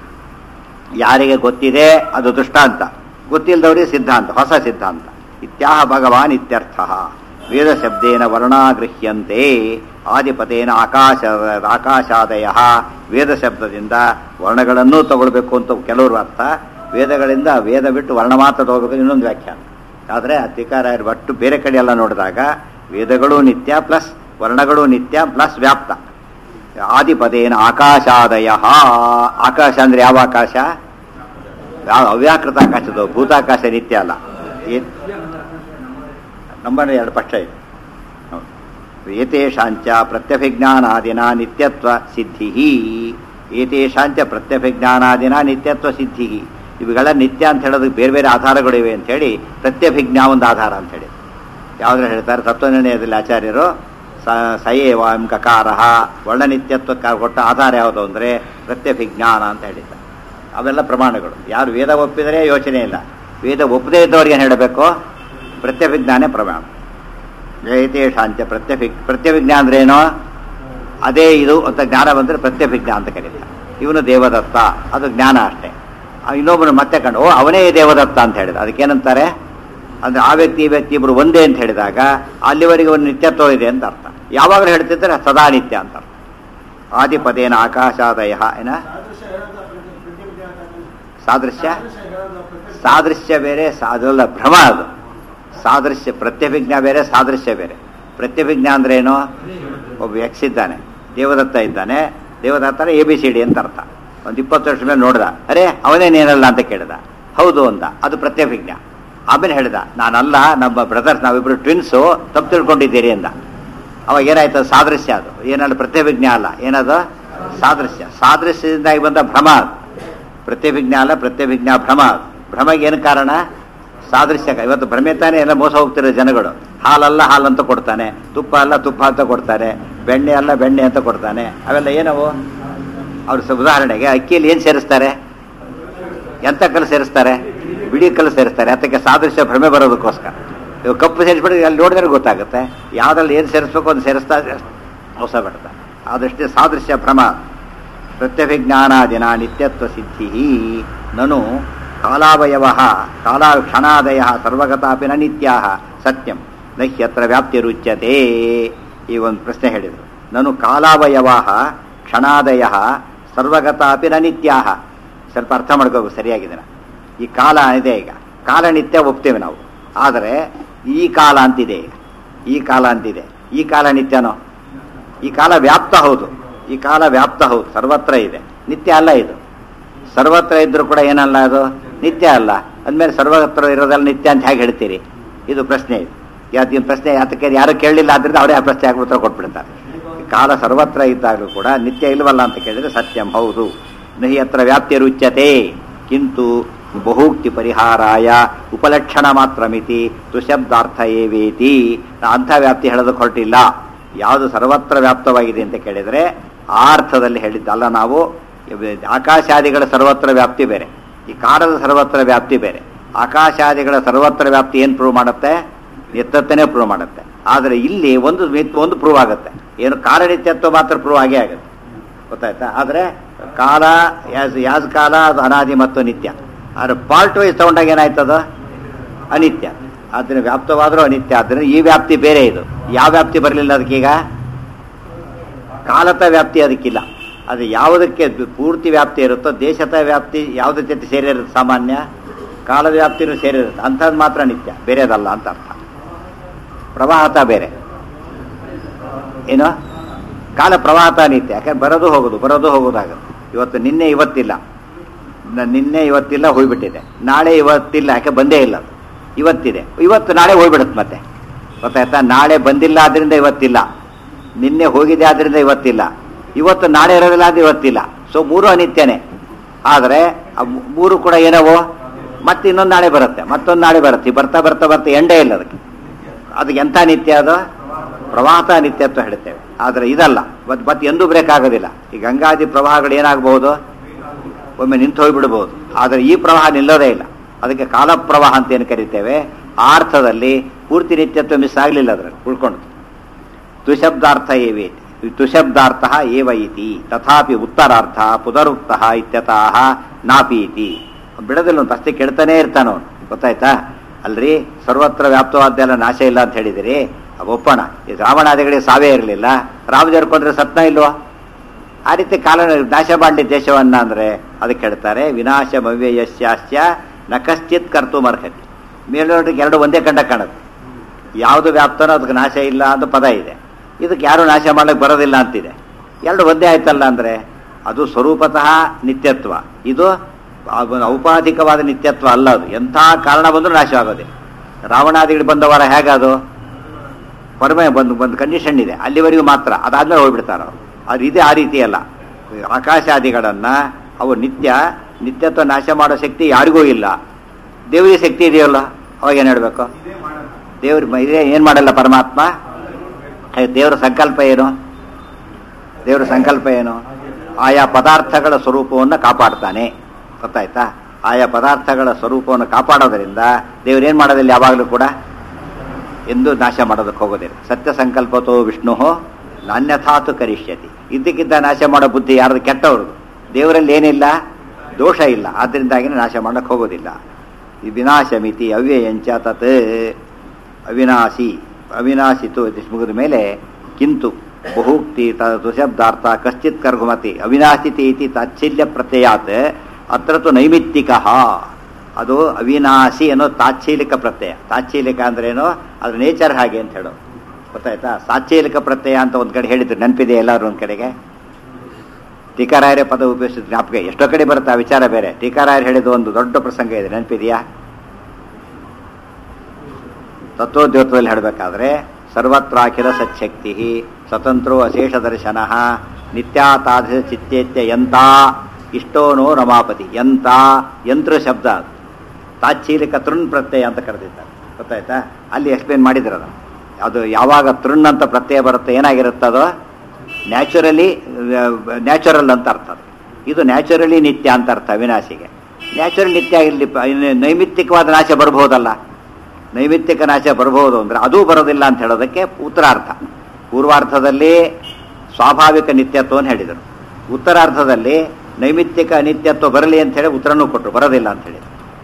ಯಾರಿಗೆ ಗೊತ್ತಿದೆ ಅದು ದೃಷ್ಟಾಂತ ಗೊತ್ತಿಲ್ಲದವರಿಗೆ ಸಿದ್ಧಾಂತ ಹೊಸ ಸಿದ್ಧಾಂತ ಇತ್ಯಾಹ ಭಗವಾನ್ ಇತ್ಯರ್ಥ ವೇದ ಶಬ್ದೇನ ವರ್ಣಾಗೃಹ್ಯಂತೆ ಆದಿಪತೇನ ಆಕಾಶ ಆಕಾಶಾದಯ ವೇದ ಶಬ್ದದಿಂದ ವರ್ಣಗಳನ್ನೂ ತಗೊಳ್ಬೇಕು ಅಂತ ಕೆಲವರು ಅರ್ಥ ವೇದಗಳಿಂದ ವೇದ ಬಿಟ್ಟು ವರ್ಣ ಮಾತ್ರ ತಗೋಬೇಕು ಇನ್ನೊಂದು ವ್ಯಾಖ್ಯಾನ ಆದರೆ ಅಧಿಕಾರ ಒಟ್ಟು ಬೇರೆ ಕಡೆ ಎಲ್ಲ ನೋಡಿದಾಗ ವೇದಗಳು ನಿತ್ಯ ಪ್ಲಸ್ ವರ್ಣಗಳು ನಿತ್ಯ ಪ್ಲಸ್ ವ್ಯಾಪ್ತ ಆದಿಪದೇನ ಆಕಾಶಾದಯ ಆಕಾಶ ಅಂದ್ರೆ ಯಾವ ಆಕಾಶ ಯಾವ ಅವ್ಯಾಕೃತ ಆಕಾಶದ ಭೂತಾಕಾಶ ನಿತ್ಯ ಅಲ್ಲ ಏ- ನಂಬರ್ ಎರಡು ಪಕ್ಷ ಇದೆ ಹೌದು. ಏತೇಷಾಂಚ ಪ್ರತ್ಯಭಿಜ್ಞಾನಾದಿನ ನಿತ್ಯತ್ವ ಸಿದ್ಧಿ ಏತೇಷಾಂಚ ಪ್ರತ್ಯಭಿಜ್ಞಾನಾದಿನ ನಿತ್ಯತ್ವ ಸಿದ್ಧಿ ಇವುಗಳ ನಿತ್ಯ ಅಂತ ಹೇಳೋದಕ್ಕೆ ಬೇರೆ ಬೇರೆ ಆಧಾರಗಳಿವೆ ಅಂತ ಹೇಳಿ ಪ್ರತ್ಯಭಿಜ್ಞಾ ಒಂದು ಆಧಾರ ಅಂತ ಹೇಳಿ ಯಾವ್ದ್ರ ಹೇಳ್ತಾರೆ ತತ್ವನಿರ್ಣಯದಲ್ಲಿ ಆಚಾರ್ಯರು ಸ ಸಯೇವ ಎಂ ಕಕಾರ ವರ್ಣನಿತ್ಯತ್ವಕ್ಕೆ ಕೊಟ್ಟ ಆಧಾರ ಯಾವುದು ಅಂದರೆ ಪ್ರತ್ಯಭಿಜ್ಞಾನ ಅಂತ ಹೇಳಿದ್ದಾರೆ ಅವೆಲ್ಲ ಪ್ರಮಾಣಗಳು ಯಾರು ವೇದ ಒಪ್ಪಿದರೆ ಯೋಚನೆ ಇಲ್ಲ ವೇದ ಒಪ್ಪದೇ ಇದ್ದವ್ರಿಗೆ ಏನು ಹೇಳಬೇಕು ಪ್ರತ್ಯಭಿಜ್ಞಾನೇ ಪ್ರಮಾಣ ಜಯತೇಷಾಂಚ ಪ್ರತ್ಯಭಿ ಪ್ರತ್ಯಭಿಜ್ಞಾನ ಅಂದ್ರೇನು ಅದೇ ಇದು ಅಂತ ಜ್ಞಾನ ಬಂದರೆ ಪ್ರತ್ಯಭಿಜ್ಞಾ ಅಂತ ಕರೀತಾರೆ ಇವನು ದೇವದತ್ತ ಅದು ಜ್ಞಾನ ಅಷ್ಟೇ ಆ ಇನ್ನೊಬ್ಬನು ಮತ್ತೆ ಕಂಡು ಓ ಅವನೇ ದೇವದತ್ತ ಅಂತ ಹೇಳಿದ ಅದಕ್ಕೇನಂತಾರೆ ಅಂದ್ರೆ ಆ ವ್ಯಕ್ತಿ ಈ ವ್ಯಕ್ತಿ ಇಬ್ಬರು ಒಂದೇ ಅಂತ ಹೇಳಿದಾಗ ಅಲ್ಲಿವರೆಗೆ ಒಂದು ನಿತ್ಯತ್ವ ಇದೆ ಅಂತ ಅರ್ಥ ಯಾವಾಗಲೂ ಹೇಳ್ತಿದ್ರೆ ಸದಾ ನಿತ್ಯ ಅಂತ ಅರ್ಥ ಆದಿಪದೇನ ಆಕಾಶಾದಯ ಏನ ಸಾದೃಶ್ಯ ಸಾದೃಶ್ಯ ಬೇರೆ ಸಾ- ಅದಲ್ಲ ಭ್ರಮ ಅದು ಸಾದೃಶ್ಯ ಪ್ರತ್ಯಭಿಜ್ಞ ಬೇರೆ ಸಾದೃಶ್ಯ ಬೇರೆ ಪ್ರತ್ಯಭಿಜ್ಞ ಅಂದ್ರೆ ಏನು ಒಬ್ಬ ಯಕ್ಷ ಇದ್ದಾನೆ ದೇವದತ್ತ ಇದ್ದಾನೆ ದೇವದತ್ತನ ಎ ಬಿ ಸಿ ಡಿ ಅಂತ ಅರ್ಥ ಒಂದು ಇಪ್ಪತ್ತು ವರ್ಷ ಮೇಲೆ ನೋಡ್ದ ಅರೆ ಅವನೇನೇನಲ್ಲ ಅಂತ ಕೇಳ್ದ ಹೌದು ಅಂದ ಅದು ಪ್ರತ್ಯಭಿಜ್ಞ ಆಮೇಲೆ ಹೇಳ್ದ ನಾನಲ್ಲ ನಮ್ಮ ಬ್ರದರ್ಸ್ ನಾವಿಬ್ರು ಟ್ವಿನ್ಸು ತಪ್ಪು ತಿಳ್ಕೊಂಡಿದ್ದೀರಿ ಅಂದ ಅವಾಗ ಏನಾಯ್ತು ಅದು ಸಾದೃಶ್ಯ ಅದು ಏನಲ್ಲ ಪ್ರತ್ಯಭಿಜ್ಞ ಅಲ್ಲ ಏನದು ಸಾದೃಶ್ಯ ಸಾದೃಶ್ಯದಿಂದಾಗಿ ಬಂದ ಭ್ರಮ ಅದು ಪ್ರತ್ಯಭಿಜ್ಞ ಅಲ್ಲ ಪ್ರತ್ಯಭಿಜ್ಞ ಭ್ರಮ ಅದು. ಭ್ರಮಗೆ ಏನು ಕಾರಣ ಸಾದೃಶ್ಯ ಇವತ್ತು ಭ್ರಮೆ ತಾನೇ ಎಲ್ಲ ಮೋಸ ಹೋಗ್ತಿರೋ ಜನಗಳು ಹಾಲಲ್ಲ ಹಾಲಂತ ಕೊಡ್ತಾನೆ ತುಪ್ಪ ಅಲ್ಲ ತುಪ್ಪ ಅಂತ ಕೊಡ್ತಾನೆ ಬೆಣ್ಣೆ ಅಲ್ಲ ಬೆಣ್ಣೆ ಅಂತ ಕೊಡ್ತಾನೆ ಅವೆಲ್ಲ ಏನವು ಅವ್ರ ಸ- ಉದಾಹರಣೆಗೆ ಅಕ್ಕಿಯಲ್ಲಿ ಏನು ಸೇರಿಸ್ತಾರೆ ಎಂತ ಕಲ್ಲು ಸೇರಿಸ್ತಾರೆ ಬಿಡಿ ಕಲ್ಲು ಸೇರಿಸ್ತಾರೆ ಅದಕ್ಕೆ ಸಾದೃಶ್ಯ ಭ್ರಮೆ ಬರೋದಕ್ಕೋಸ್ಕರ ಇವಾಗ ಕಪ್ಪು ಸೇರಿಸ್ಬಿಟ್ಟು ಅಲ್ಲಿ ನೋಡಿದ್ರೆ ಗೊತ್ತಾಗುತ್ತೆ ಯಾವ್ದ್ರಲ್ಲಿ ಏನು ಸೇರಿಸ್ಬೇಕು ಅಂತ ಸೇರಿಸ್ತಾ ಹೊಸ ಬಿಡ್ತಾ ಆದಷ್ಟೇ ಸಾದೃಶ್ಯ ಭ್ರಮ ಪ್ರತ್ಯಭಿಜ್ಞಾನಾದಿನ ನಿತ್ಯತ್ವ ಸಿದ್ಧಿ ನನು ಕಾಲಾವಯವ ಕಾಲ ಕ್ಷಣಾದಯ ಸರ್ವಗತಾಪಿ ನ ನಿತ್ಯಾ ಸತ್ಯಂ ನ ಹ್ಯತ್ರ ವ್ಯಾಪ್ತಿರುಚ್ಯತೆ ಈ ಒಂದು ಪ್ರಶ್ನೆ ಹೇಳಿದರು ನಾನು ಕಾಲಾವಯವ ಕ್ಷಣಾದಯ ಸರ್ವಗತಾಪಿ ನ ನಿತ್ಯಾ ಸ್ವಲ್ಪ ಅರ್ಥ ಮಾಡ್ಕೋಬೇಕು ಸರಿಯಾಗಿದೆ ನಾ. ಈ ಕಾಲ ಇದೆ ಈಗ ಕಾಲ ನಿತ್ಯ ಒಪ್ತೇವೆ ನಾವು ಆದರೆ ಈ ಕಾಲ ಅಂತಿದೆ ಈಗ ಈ ಕಾಲ ಅಂತಿದೆ ಈ ಕಾಲ ನಿತ್ಯನೋ ಈ ಕಾಲ ವ್ಯಾಪ್ತ ಹೌದು ಈ ಕಾಲ ವ್ಯಾಪ್ತ ಹೌದು ಸರ್ವತ್ರ ಇದೆ ನಿತ್ಯ ಅಲ್ಲ ಇದು ಸರ್ವತ್ರ ಇದ್ರೂ ಕೂಡ ಏನಲ್ಲ ಅದು ನಿತ್ಯ ಅಲ್ಲ ಅಂದಮೇಲೆ ಸರ್ವತ್ರ ಇರೋದಲ್ಲ ನಿತ್ಯ ಅಂತ ಹೇಗೆ ಹೇಳ್ತೀರಿ ಇದು ಪ್ರಶ್ನೆ ಇದು ಯಾವ್ದು ಈ ಪ್ರಶ್ನೆ ಯಾತಕ್ಕೆ ಯಾರು ಕೇಳಲಿಲ್ಲ ಆದ್ರಿಂದ ಅವರೇ ಆ ಪ್ರಶ್ನೆ ಆಗಿ ಉತ್ತರ ಕೊಟ್ಬಿಡ್ತಾರೆ ಈ ಕಾಲ ಸರ್ವತ್ರ ಇದ್ದಾಗಲೂ ಕೂಡ ನಿತ್ಯ ಇಲ್ವಲ್ಲ ಅಂತ ಕೇಳಿದ್ರೆ ಸತ್ಯಂ ಹೌದು ನಹಿ ಅತ್ರ ವ್ಯಾಪ್ತಿರುಚ್ಯತೆ ಕಿಂತು ಬಹುಕ್ತಿ ಪರಿಹಾರಾಯ ಉಪಲಕ್ಷಣ ಮಾತ್ರ ಮಿತಿ ತುಶಬ್ದಾರ್ಥ ಏವೇತಿ ನಾ ಅಂಥ ವ್ಯಾಪ್ತಿ ಹೇಳೋದಕ್ಕೆ ಹೊರಟಿಲ್ಲ ಯಾವುದು ಸರ್ವತ್ರ ವ್ಯಾಪ್ತವಾಗಿದೆ ಅಂತ ಕೇಳಿದರೆ ಆ ಅರ್ಥದಲ್ಲಿ ಹೇಳಿದ್ದಲ್ಲ ನಾವು ಆಕಾಶಾದಿಗಳ ಸರ್ವತ್ರ ವ್ಯಾಪ್ತಿ ಬೇರೆ ಈ ಕಾಲದ ಸರ್ವತ್ರ ವ್ಯಾಪ್ತಿ ಬೇರೆ ಆಕಾಶಾದಿಗಳ ಸರ್ವತ್ರ ವ್ಯಾಪ್ತಿ ಏನು ಪ್ರೂವ್ ಮಾಡುತ್ತೆ ನಿತ್ಯತ್ವನೇ ಪ್ರೂವ್ ಮಾಡುತ್ತೆ ಆದರೆ ಇಲ್ಲಿ ಒಂದು ಮಿತ್- ಒಂದು ಪ್ರೂವ್ ಆಗುತ್ತೆ ಏನು ಕಾಲನಿತ್ಯತ್ವ ಮಾತ್ರ ಪ್ರೂವ್ ಆಗೇ ಆಗುತ್ತೆ ಗೊತ್ತಾಯ್ತಾ ಆದರೆ ಕಾಲ ಯಾಸ್ ಯಾಸ್ ಕಾಲ ಅದು ಅನಾದಿ ಮತ್ತು ನಿತ್ಯ ಆದರೆ ಪಾರ್ಟ್ ವೈಸ್ ತಗೊಂಡಾಗ ಏನಾಯ್ತದ ಅನಿತ್ಯ ಆದ್ದರಿಂದ ವ್ಯಾಪ್ತವಾದರೂ ಅನಿತ್ಯ ಆದ್ದರಿಂದ ಈ ವ್ಯಾಪ್ತಿ ಬೇರೆ ಇದು ಯಾವ ವ್ಯಾಪ್ತಿ ಬರಲಿಲ್ಲ ಅದಕ್ಕೀಗ ಕಾಲತ ವ್ಯಾಪ್ತಿ ಅದಕ್ಕಿಲ್ಲ ಅದು ಯಾವುದಕ್ಕೆ ದು- ಪೂರ್ತಿ ವ್ಯಾಪ್ತಿ ಇರುತ್ತೋ ದೇಶದ ವ್ಯಾಪ್ತಿ ಯಾವುದ್ರ ಜೊತೆ ಸೇರಿರುತ್ತೆ ಸಾಮಾನ್ಯ ಕಾಲದ ವ್ಯಾಪ್ತಿನೂ ಸೇರಿರುತ್ತೆ ಅಂಥದ್ದು ಮಾತ್ರ ನಿತ್ಯ ಬೇರೆದಲ್ಲ ಅಂತ ಅರ್ಥ ಪ್ರವಾಹತ ಬೇರೆ ಏನು ಕಾಲ ಪ್ರವಾಹತ ನಿತ್ಯ ಯಾಕಂದ್ರೆ ಬರೋದು ಹೋಗೋದು ಬರೋದು ಹೋಗೋದಾಗುತ್ತೆ ಇವತ್ತು ನಿನ್ನೆ ಇವತ್ತಿಲ್ಲ ನ- ನಿನ್ನೆ ಇವತ್ತಿಲ್ಲ ಹೋಗ್ಬಿಟ್ಟಿದೆ ನಾಳೆ ಇವತ್ತಿಲ್ಲ ಯಾಕೆ ಬಂದೇ ಇಲ್ಲ ಅದು ಇವತ್ತಿದೆ ಇವತ್ತು ನಾಳೆ ಹೋಗ್ಬಿಡುತ್ತೆ ಮತ್ತೆ ಗೊತ್ತಾಯ್ತಾ ನಾಳೆ ಬಂದಿಲ್ಲ ಆದ್ರಿಂದ ಇವತ್ತಿಲ್ಲ ನಿನ್ನೆ ಹೋಗಿದೆ ಆದ್ರಿಂದ ಇವತ್ತಿಲ್ಲ ಇವತ್ತು ನಾಳೆ ಇರೋದಿಲ್ಲ ಆದ್ರೆ ಇವತ್ತಿಲ್ಲ ಸೊ ಮೂರು ಅನಿತ್ಯನೇ ಆದರೆ ಆ ಮೂ- ಮೂರು ಕೂಡ ಏನವೋ ಮತ್ತೆ ಇನ್ನೊಂದು ನಾಳೆ ಬರುತ್ತೆ ಮತ್ತೊಂದು ನಾಳೆ ಬರುತ್ತೆ ಈ ಬರ್ತಾ ಬರ್ತಾ ಬರ್ತಾ ಎಂಡೇ ಇಲ್ಲ ಅದಕ್ಕೆ ಅದಕ್ಕೆ ಎಂಥ ನಿತ್ಯ ಅದು ಪ್ರವಾಹ ನಿತ್ಯತ್ವ ಹೇಳ್ತೇವೆ ಆದರೆ ಇದಲ್ಲ ಮತ್ತೆ ಮತ್ತೆ ಎಂದೂ ಬ್ರೇಕ್ ಆಗೋದಿಲ್ಲ ಈ ಗಂಗಾದಿ ಪ್ರವಾಹಗಳು ಏನಾಗಬಹುದು ಒಮ್ಮೆ ನಿಂತು ಹೋಗ್ಬಿಡ್ಬೋದು ಆದರೆ ಈ ಪ್ರವಾಹ ನಿಲ್ಲೋದೇ ಇಲ್ಲ ಅದಕ್ಕೆ ಕಾಲ ಪ್ರವಾಹ ಅಂತ ಏನು ಕರಿತೇವೆ ಆ ಅರ್ಥದಲ್ಲಿ ಪೂರ್ತಿ ನಿತ್ಯತ್ವ ಮಿಸ್ ಆಗಲಿಲ್ಲ ಅದರಲ್ಲಿ ಉಳ್ಕೊಂಡು ತುಶಬ್ದಾರ್ಥ ಏವೆ ತುಶಬ್ದಾರ್ಥ ಏವ ಇತಿ ತಥಾಪಿ ಉತ್ತರಾರ್ಥ ಪುನರುಕ್ತ ಇತ್ಯತಃ ನಾಪೀತಿ ಬಿಡದಿಲ್ಲ ಒಂದು ಅಷ್ಟೇ ಕೆಡ್ತಾನೆ ಇರ್ತಾನ ಅವನು ಗೊತ್ತಾಯ್ತಾ ಅಲ್ರಿ ಸರ್ವತ್ರ ವ್ಯಾಪ್ತವಾದ್ದೆಲ್ಲ ನಾಶ ಇಲ್ಲ ಅಂತ ಹೇಳಿದಿರಿ ಅವ್ ಒಪ್ಪೋಣ ಈ ರಾವಣಾದಿಗಳಿಗೆ ಸಾವೇ ಇರಲಿಲ್ಲ ರಾಮ ಜರ್ಕೊಂಡ್ರೆ ಸತ್ನ ಇಲ್ವಾ ಆ ರೀತಿ ಕಾಲ ನಾಶ ಮಾಡಲಿ ದೇಶವನ್ನ ಅಂದ್ರೆ ಅದಕ್ಕೆ ಹೇಳ್ತಾರೆ ವಿನಾಶ ಭವ್ಯಯಸ್ಯಾಸ್ಯ ನ ಕಶ್ಚಿತ್ ಕರ್ತು ಅರ್ಹತಿ ಮೇಲ್ನೋಟಕ್ಕೆ ಎರಡು ಒಂದೇ ಕಂಡ ಕಾಣುತ್ತೆ ಯಾವುದು ವ್ಯಾಪ್ತನೋ ಅದಕ್ಕೆ ನಾಶ ಇಲ್ಲ ಅಂತ ಪದ ಇದೆ ಇದಕ್ಕೆ ಯಾರು ನಾಶ ಮಾಡಕ್ಕೆ ಬರೋದಿಲ್ಲ ಅಂತಿದೆ ಎರಡು ಒಂದೇ ಆಯ್ತಲ್ಲ ಅಂದ್ರೆ ಅದು ಸ್ವರೂಪತಃ ನಿತ್ಯತ್ವ ಇದು ಆ ಒಂದು ಔಪಾಧಿಕವಾದ ನಿತ್ಯತ್ವ ಅಲ್ಲ ಅದು ಎಂಥ ಕಾರಣ ಬಂದರೂ ನಾಶ ಆಗೋದಿಲ್ಲ ರಾವಣಾದಿಗಳು ಬಂದವರ ಹೇಗದು ಹೊರಮೆ ಒಂದು ಒಂದು ಕಂಡೀಷನ್ ಇದೆ ಅಲ್ಲಿವರೆಗೂ ಮಾತ್ರ ಅದಾದ್ಮೇಲೆ ಹೋಗ್ಬಿಡ್ತಾರೆ ಅವರು ಅದು ಇದೆ ಆ ರೀತಿ ಅಲ್ಲ ಆಕಾಶಾದಿಗಳನ್ನ ಅವು ನಿತ್ಯ ನಿತ್ಯತ್ವ ನಾಶ ಮಾಡೋ ಶಕ್ತಿ ಯಾರಿಗೂ ಇಲ್ಲ ದೇವರಿಗೆ ಶಕ್ತಿ ಇದೆಯಲ್ಲ ಅವಾಗ ಏನು ಹೇಳಬೇಕು ದೇವ್ರ ಇದೇ ಏನು ಮಾಡಲ್ಲ ಪರಮಾತ್ಮ ಏ, ದೇವರ ಸಂಕಲ್ಪ ಏನು ದೇವರ ಸಂಕಲ್ಪ ಏನು ಆಯಾ ಪದಾರ್ಥಗಳ ಸ್ವರೂಪವನ್ನು ಕಾಪಾಡ್ತಾನೆ ಗೊತ್ತಾಯ್ತಾ ಆಯಾ ಪದಾರ್ಥಗಳ ಸ್ವರೂಪವನ್ನು ಕಾಪಾಡೋದ್ರಿಂದ ದೇವ್ರೇನು ಮಾಡೋದಿಲ್ಲ ಯಾವಾಗಲೂ ಕೂಡ ಎಂದು ನಾಶ ಮಾಡೋದಕ್ಕೆ ಹೋಗೋದಿಲ್ಲ ಸತ್ಯ ಸಂಕಲ್ಪತೋ ವಿಷ್ಣು ನಾನ್ಯಥಾತು ಕರಿಷ್ಯತಿ ಇದ್ದಕ್ಕಿದ್ದ ನಾಶ ಮಾಡೋ ಬುದ್ಧಿ ಯಾರ್ದು ಕೆಟ್ಟವ್ರದ್ದು ದೇವರಲ್ಲಿ ಏನಿಲ್ಲ ದೋಷ ಇಲ್ಲ ಆದ್ದರಿಂದಾಗಿನೇ ನಾಶ ಮಾಡಕ್ಕೆ ಹೋಗೋದಿಲ್ಲ ಈ ವಿನಾಶ ಮಿತಿ ಅವ್ಯಯಂಚ ತತ್ ಅವಿನಾಶಿ ಅವಿನಾಶಿತು ಇದು ಮುಗಿದ ಮೇಲೆ ಕಿಂತು ಬಹುಕ್ತಿ ತುಶಬ್ದಾರ್ಥ ಕಶ್ಚಿತ್ ಕರ್ಗುಮತಿ ಅವಿನಾಶಿತಿ ಇತಿ ತಾಚ್ಛಲ್ಯ ಪ್ರತ್ಯಯಾತ್ ಅತ್ರ ತು ನೈಮಿತ್ತಿಕ ಅದು ಅವಿನಾಶಿ ಅನ್ನೋ ತಾಚ್ಛೀಲಿಕ ಪ್ರತ್ಯಯ ತಾಚ್ಛೀಲಿಕ ಅಂದ್ರೇನು ಅದ್ರ ನೇಚರ್ ಹಾಗೆ ಅಂತ ಹೇಳೋದು ಗೊತ್ತಾಯ್ತಾ ಸಾಚ್ಛೀಲಿಕ ಪ್ರತ್ಯಯ ಅಂತ ಒಂದು ಕಡೆ ಹೇಳಿದ್ರು ನೆನಪಿದೆ ಎಲ್ಲರೂ ಒಂದು ಕಡೆಗೆ ಟೀಕಾರಾಯರೇ ಪದ ಉಪಯೋಗಿಸಿದ ಜ್ಞಾಪಕ ಎಷ್ಟೋ ಕಡೆ ಬರುತ್ತೆ ಆ ವಿಚಾರ ಬೇರೆ ಟೀಕಾರಾಯರು ಹೇಳಿದ ಒಂದು ದೊಡ್ಡ ಪ್ರಸಂಗ ಇದೆ ನೆನಪಿದೆಯಾ ತತ್ವೋದ್ಯೋತದಲ್ಲಿ ಹೇಳಬೇಕಾದ್ರೆ ಸರ್ವತ್ರಾಖಿಲ ಸಚ್ಛಕ್ತಿ ಸ್ವತಂತ್ರೋ ಅಶೇಷ ದರ್ಶನ ನಿತ್ಯಾತಾಧ ಚಿತ್ತೇತ್ಯ ಯಂತ ಇಷ್ಟೋನೋ ರಮಾಪತಿ ಯಂತ ಯಂತ್ರ ಶಬ್ದ ಅದು. ತಾಚ್ಛೀಲಿಕ ತೃಣ್ ಪ್ರತ್ಯಯ ಅಂತ ಕರೆದಿದ್ದಾರೆ ಗೊತ್ತಾಯ್ತಾ ಅಲ್ಲಿ ಎಕ್ಸ್ಪ್ಲೇನ್ ಮಾಡಿದ್ರಲ್ಲ ಅದು ಯಾವಾಗ ತೃಣ್ ಅಂತ ಪ್ರತ್ಯಯ ಬರುತ್ತೆ ಏನಾಗಿರುತ್ತೆ ಅದು ನ್ಯಾಚುರಲಿ ನ್ಯಾಚುರಲ್ ಅಂತ ಅರ್ಥ ಅದು. ಇದು ನ್ಯಾಚುರಲಿ ನಿತ್ಯ ಅಂತ ಅರ್ಥ ಅವಿನಾಶಿಗೆ ನ್ಯಾಚುರಲ್ ನಿತ್ಯ ಇಲ್ಲಿ ಪ- ಇನ್ನು ನೈಮಿತ್ತಿಕವಾದ ನಾಶ ಬರ್ಬೋದಲ್ಲ ನೈಮಿತ್ತಿಕ ನಾಶ ಬರಬಹುದು ಅಂದ್ರೆ ಅದೂ ಬರೋದಿಲ್ಲ ಅಂತ ಹೇಳೋದಕ್ಕೆ ಉತ್ತರಾರ್ಥ ಪೂರ್ವಾರ್ಧದಲ್ಲಿ ಸ್ವಾಭಾವಿಕ ನಿತ್ಯತ್ವವನ್ನು ಹೇಳಿದರು ಉತ್ತರಾರ್ಧದಲ್ಲಿ ನೈಮಿತ್ತಿಕ ಅನಿತ್ಯತ್ವ ಬರಲಿ ಅಂತ ಹೇಳಿ ಉತ್ತರನೂ ಕೊಟ್ಟರು ಬರೋದಿಲ್ಲ ಅಂತ ಹೇಳಿ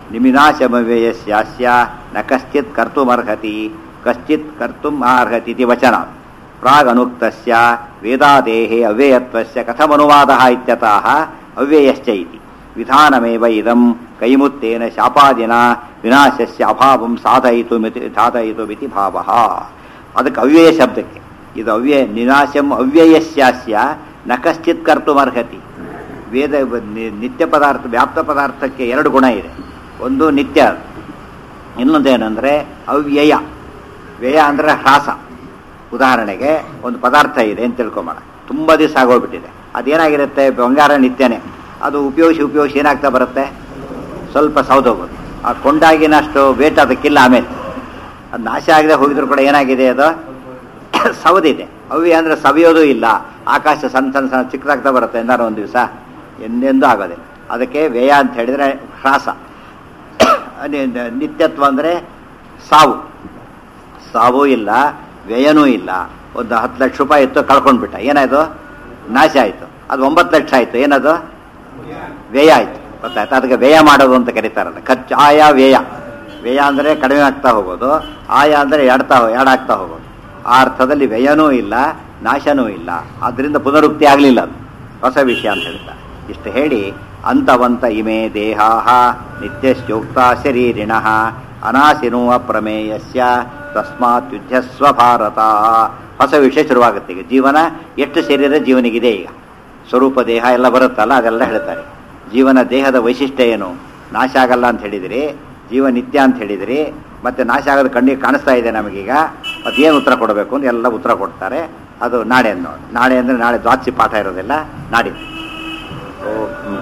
ನಿಮಿನಾಶಮವ್ಯಯಸ್ಯಾಸ್ಯ ನ ಕಶ್ಚಿತ್ ಕರ್ತುಮರ್ಹತಿ ಕಶ್ಚಿತ್ ಕರ್ತುಂ ಅರ್ಹತಿ ಇತಿ ವಚನ ಪ್ರಾಗನುಕ್ತಸ್ಯ ವೇದಾದೇಹೇ ಅವ್ಯಯತ್ವಸ್ಯ ಕಥಮನುವಾದಃ ಇತ್ಯತಃ ಅವ್ಯಯಶ್ಚ ಇತಿ ವಿಧಾನಮೇವ ಇದಂ ಕೈಮುತ್ತೇನ ಶಾಪಾದಿನ ವಿನಾಶಸ್ಯ ಅಭಾವಂ ಸಾಧಯಿತುಮಿತಿ ಸಾಧಯಿತುಮಿತಿ ಭಾವಃ ಅದಕ್ಕೆ ಅವ್ಯಯ ಶಬ್ದಕ್ಕೆ ಇದು ಅವ್ಯಯ ನಿನಾಶಂ ಅವ್ಯಯಸ್ಯಾಸ್ಯ ನ ಕಶ್ಚಿತ್ ಕರ್ತುಮರ್ಹತಿ ವೇದ ನಿ- ನಿತ್ಯ ಪದಾರ್ಥ ವ್ಯಾಪ್ತ ಪದಾರ್ಥಕ್ಕೆ ಎರಡು ಗುಣ ಇದೆ ಒಂದು ನಿತ್ಯ ಇನ್ನೊಂದೇನೆಂದರೆ ಅವ್ಯಯ ವ್ಯಯ ಅಂದರೆ ಹ್ರಾಸ ಉದಾಹರಣೆಗೆ ಒಂದು ಪದಾರ್ಥ ಇದೆ ಅಂತ ತಿಳ್ಕೊಂಬೋಣ ತುಂಬ ದಿವಸ ಆಗೋಗ್ಬಿಟ್ಟಿದೆ ಅದೇನಾಗಿರುತ್ತೆ ಬಂಗಾರ ನಿತ್ಯನೇ ಅದು ಉಪಯೋಗಿಸಿ ಉಪಯೋಗಿಸಿ ಏನಾಗ್ತಾ ಬರುತ್ತೆ ಸ್ವಲ್ಪ ಸೌದೋಗೋದು ಆ ಕೊಂಡಾಗಿನಷ್ಟು ವೇಟ್ ಅದಕ್ಕಿಲ್ಲ ಆಮೇಲೆ ಅದು ನಾಶ ಆಗದೆ ಹೋಗಿದ್ರು ಕೂಡ ಏನಾಗಿದೆ ಅದು ಸವದಿದೆ ಅವ್ಯ ಅಂದರೆ ಸವಿಯೋದು ಇಲ್ಲ ಆಕಾಶ ಸಣ್ಣ ಸಣ್ಣ ಸಣ್ಣ ಚಿಕ್ಕದಾಗ್ತಾ ಬರುತ್ತೆ ಎಂದಾರು ಒಂದು ದಿವಸ ಎಂದೆಂದೂ ಆಗೋದಿಲ್ಲ ಅದಕ್ಕೆ ವ್ಯಯ ಅಂತ ಹೇಳಿದರೆ ಹ್ರಾಸ ನಿ- ನಿ- ನಿತ್ಯತ್ವ ಅಂದರೆ ಸಾವು ಸಾವು ಇಲ್ಲ ವ್ಯಯನೂ ಇಲ್ಲ ಒಂದು ಹತ್ತು ಲಕ್ಷ ರೂಪಾಯಿ ಇತ್ತು ಕಳ್ಕೊಂಡ್ಬಿಟ್ಟ ಏನಾಯ್ತು ನಾಶ ಆಯಿತು ಅದು ಒಂಬತ್ತು ಲಕ್ಷ ಆಯಿತು ಏನದು ವ್ಯಯ ಆಯಿತು ಗೊತ್ತಾಯ್ತು ಅದಕ್ಕೆ ವ್ಯಯ ಮಾಡೋದು ಅಂತ ಕರೀತಾರಲ್ಲ ಖರ್ಚು ಆಯಾ ವ್ಯಯ ವ್ಯಯ ಅಂದರೆ ಕಡಿಮೆ ಆಗ್ತಾ ಹೋಗೋದು ಆಯ ಅಂದರೆ ಎಡ್ತಾ ಹೋ ಎಡಾಗ್ತಾ ಹೋಗೋದು ಆ ಅರ್ಥದಲ್ಲಿ ವ್ಯಯನೂ ಇಲ್ಲ ನಾಶನೂ ಇಲ್ಲ ಆದ್ದರಿಂದ ಪುನರುಕ್ತಿ ಆಗಲಿಲ್ಲ ಅದು ಹೊಸ ವಿಷಯ ಅಂತ ಹೇಳ್ತಾ ಇಷ್ಟು ಹೇಳಿ ಅಂತವಂತ ಇಮೆ ದೇಹಾ ನಿತ್ಯಶ್ಚೋಕ್ತ ಶರೀರಿಣ ಅನಾಸಿನೋ ಅಪ್ರಮೇಯಸ್ಯ ತಸ್ಮಾತ್ ಯುದ್ಧಸ್ವ ಭಾರತ ಹೊಸ ವಿಷಯ ಶುರುವಾಗುತ್ತೆ ಈಗ ಜೀವನ ಎಷ್ಟು ಶರೀರ ಜೀವನಿಗಿದೆ ಈಗ ಸ್ವರೂಪ ದೇಹ ಎಲ್ಲ ಬರುತ್ತಲ್ಲ ಅದೆಲ್ಲ ಹೇಳ್ತಾರೆ ಜೀವನ ದೇಹದ ವೈಶಿಷ್ಟ್ಯ ಏನು ನಾಶ ಆಗಲ್ಲ ಅಂತ ಹೇಳಿದಿರಿ ಜೀವ ನಿತ್ಯ ಅಂತ ಹೇಳಿದಿರಿ ಮತ್ತೆ ನಾಶ ಆಗೋದು ಕಣ್ಣಿಗೆ ಕಾಣಿಸ್ತಾ ಇದೆ ನಮಗೀಗ ಅದೇನು ಉತ್ತರ ಕೊಡಬೇಕು ಅಂತ ಎಲ್ಲ ಉತ್ತರ ಕೊಡ್ತಾರೆ ಅದು ನಾಳೆ ನೋಡಿ ನಾಳೆ ಅಂದರೆ ನಾಳೆ ದ್ವಾದಶಿ ಪಾಠ ಇರೋದಿಲ್ಲ ನಾಡಿದ್ದು ಓ ಹ್ಮ್.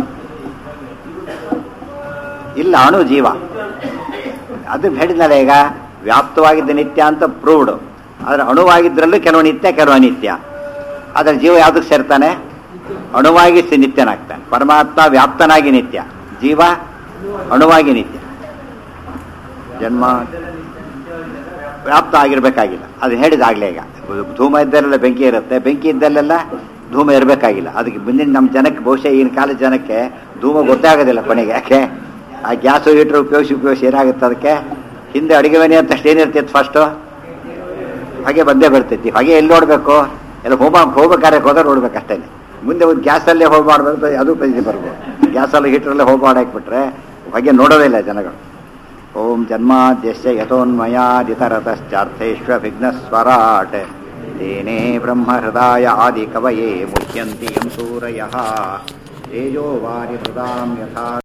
ಇಲ್ಲ ಅಣು ಜೀವ ಅದು ಹೇಳಿದ್ನಲ್ಲ ಈಗ ವ್ಯಾಪ್ತವಾಗಿದ್ದ ನಿತ್ಯ ಅಂತ ಪ್ರೂವ್ಡ್ ಆದರೆ ಅಣುವಾಗಿದ್ರಲ್ಲೂ ಕೆಲವು ನಿತ್ಯ ಕೆಲವು ಅನಿತ್ಯ ಆದರೆ ಜೀವ ಯಾವುದಕ್ಕೆ ಸೇರ್ತಾನೆ ಅಣುವಾಗಿ ಸಿ- ನಿತ್ಯನಾಗ್ತಾನೆ ಪರಮಾತ್ಮ ವ್ಯಾಪ್ತನಾಗಿ ನಿತ್ಯ ಜೀವ ಅಣುವಾಗಿ ನಿತ್ಯ ಜನ್ಮ ವ್ಯಾಪ್ತ ಆಗಿರ್ಬೇಕಾಗಿಲ್ಲ ಅದು ಹೇಳಿದಾಗಲೇ ಈಗ ಧೂಮ ಇದ್ದಲ್ಲೆಲ್ಲ ಬೆಂಕಿ ಇರುತ್ತೆ ಬೆಂಕಿ ಇದ್ದಲ್ಲೆಲ್ಲ ಧೂಮ ಇರಬೇಕಾಗಿಲ್ಲ ಅದಕ್ಕೆ ಮುಂದಿನ ನಮ್ಮ ಜನಕ್ಕೆ ಬಹುಶಃ ಈಗಿನ ಕಾಲದ ಜನಕ್ಕೆ ಧೂಮ ಗೊತ್ತೇ ಆಗೋದಿಲ್ಲ ಕೊನೆಗೆ ಯಾಕೆ ಆ ಗ್ಯಾಸು ಹೀಟ್ರ್ ಉಪಯೋಗಿಸಿ ಉಪಯೋಗಿಸಿ ಏನಾಗುತ್ತೆ ಅದಕ್ಕೆ ಹಿಂದೆ ಅಡುಗೆ ಮನೆ ಅಂತ ಅಷ್ಟು ಏನಿರ್ತಿತ್ತು ಫಸ್ಟು ಹಾಗೆ ಬಂದೇ ಬರ್ತೈತಿ ಹಾಗೆ ಎಲ್ಲಿ ನೋಡಬೇಕು ಎಲ್ಲ ಹೋಮ ಹೋಮ ಕಾರ್ಯಕ್ಕೆ ಹೋದ್ರೆ ನೋಡ್ಬೇಕು ಅಷ್ಟೇ ಮುಂದೆ ಒಂದು ಗ್ಯಾಸಲ್ಲೇ ಹೋಮ ಮಾಡಬೇಕು ಅದು ಪರಿಸ್ಥಿತಿ ಬರ್ಬೋದು ಗ್ಯಾಸಲ್ಲಿ ಹೀಟ್ರಲ್ಲೇ ಹೋಮ ಮಾಡಾಕ್ಬಿಟ್ರೆ ಹಾಗೆ ನೋಡೋದಿಲ್ಲ ಜನಗಳು ಓಂ ಜನ್ಮಾದ್ಯಸ್ಯ ಯಥೋನ್ಮಯಾದಿತರತಶ್ಚಾರ್ಥೇಶ್ವ ವಿಘ್ನಸ್ವರಾಟ್ ತೇನೇ ಬ್ರಹ್ಮಹೃದಾಯ ಆದಿ ಕವಯೇ ಮುಖ್ಯಂತಿ ಯಂ ಸೂರಯಃ ತೇಜೋ ವಾರಿ ಹೃದಾಂ ಯಥಾ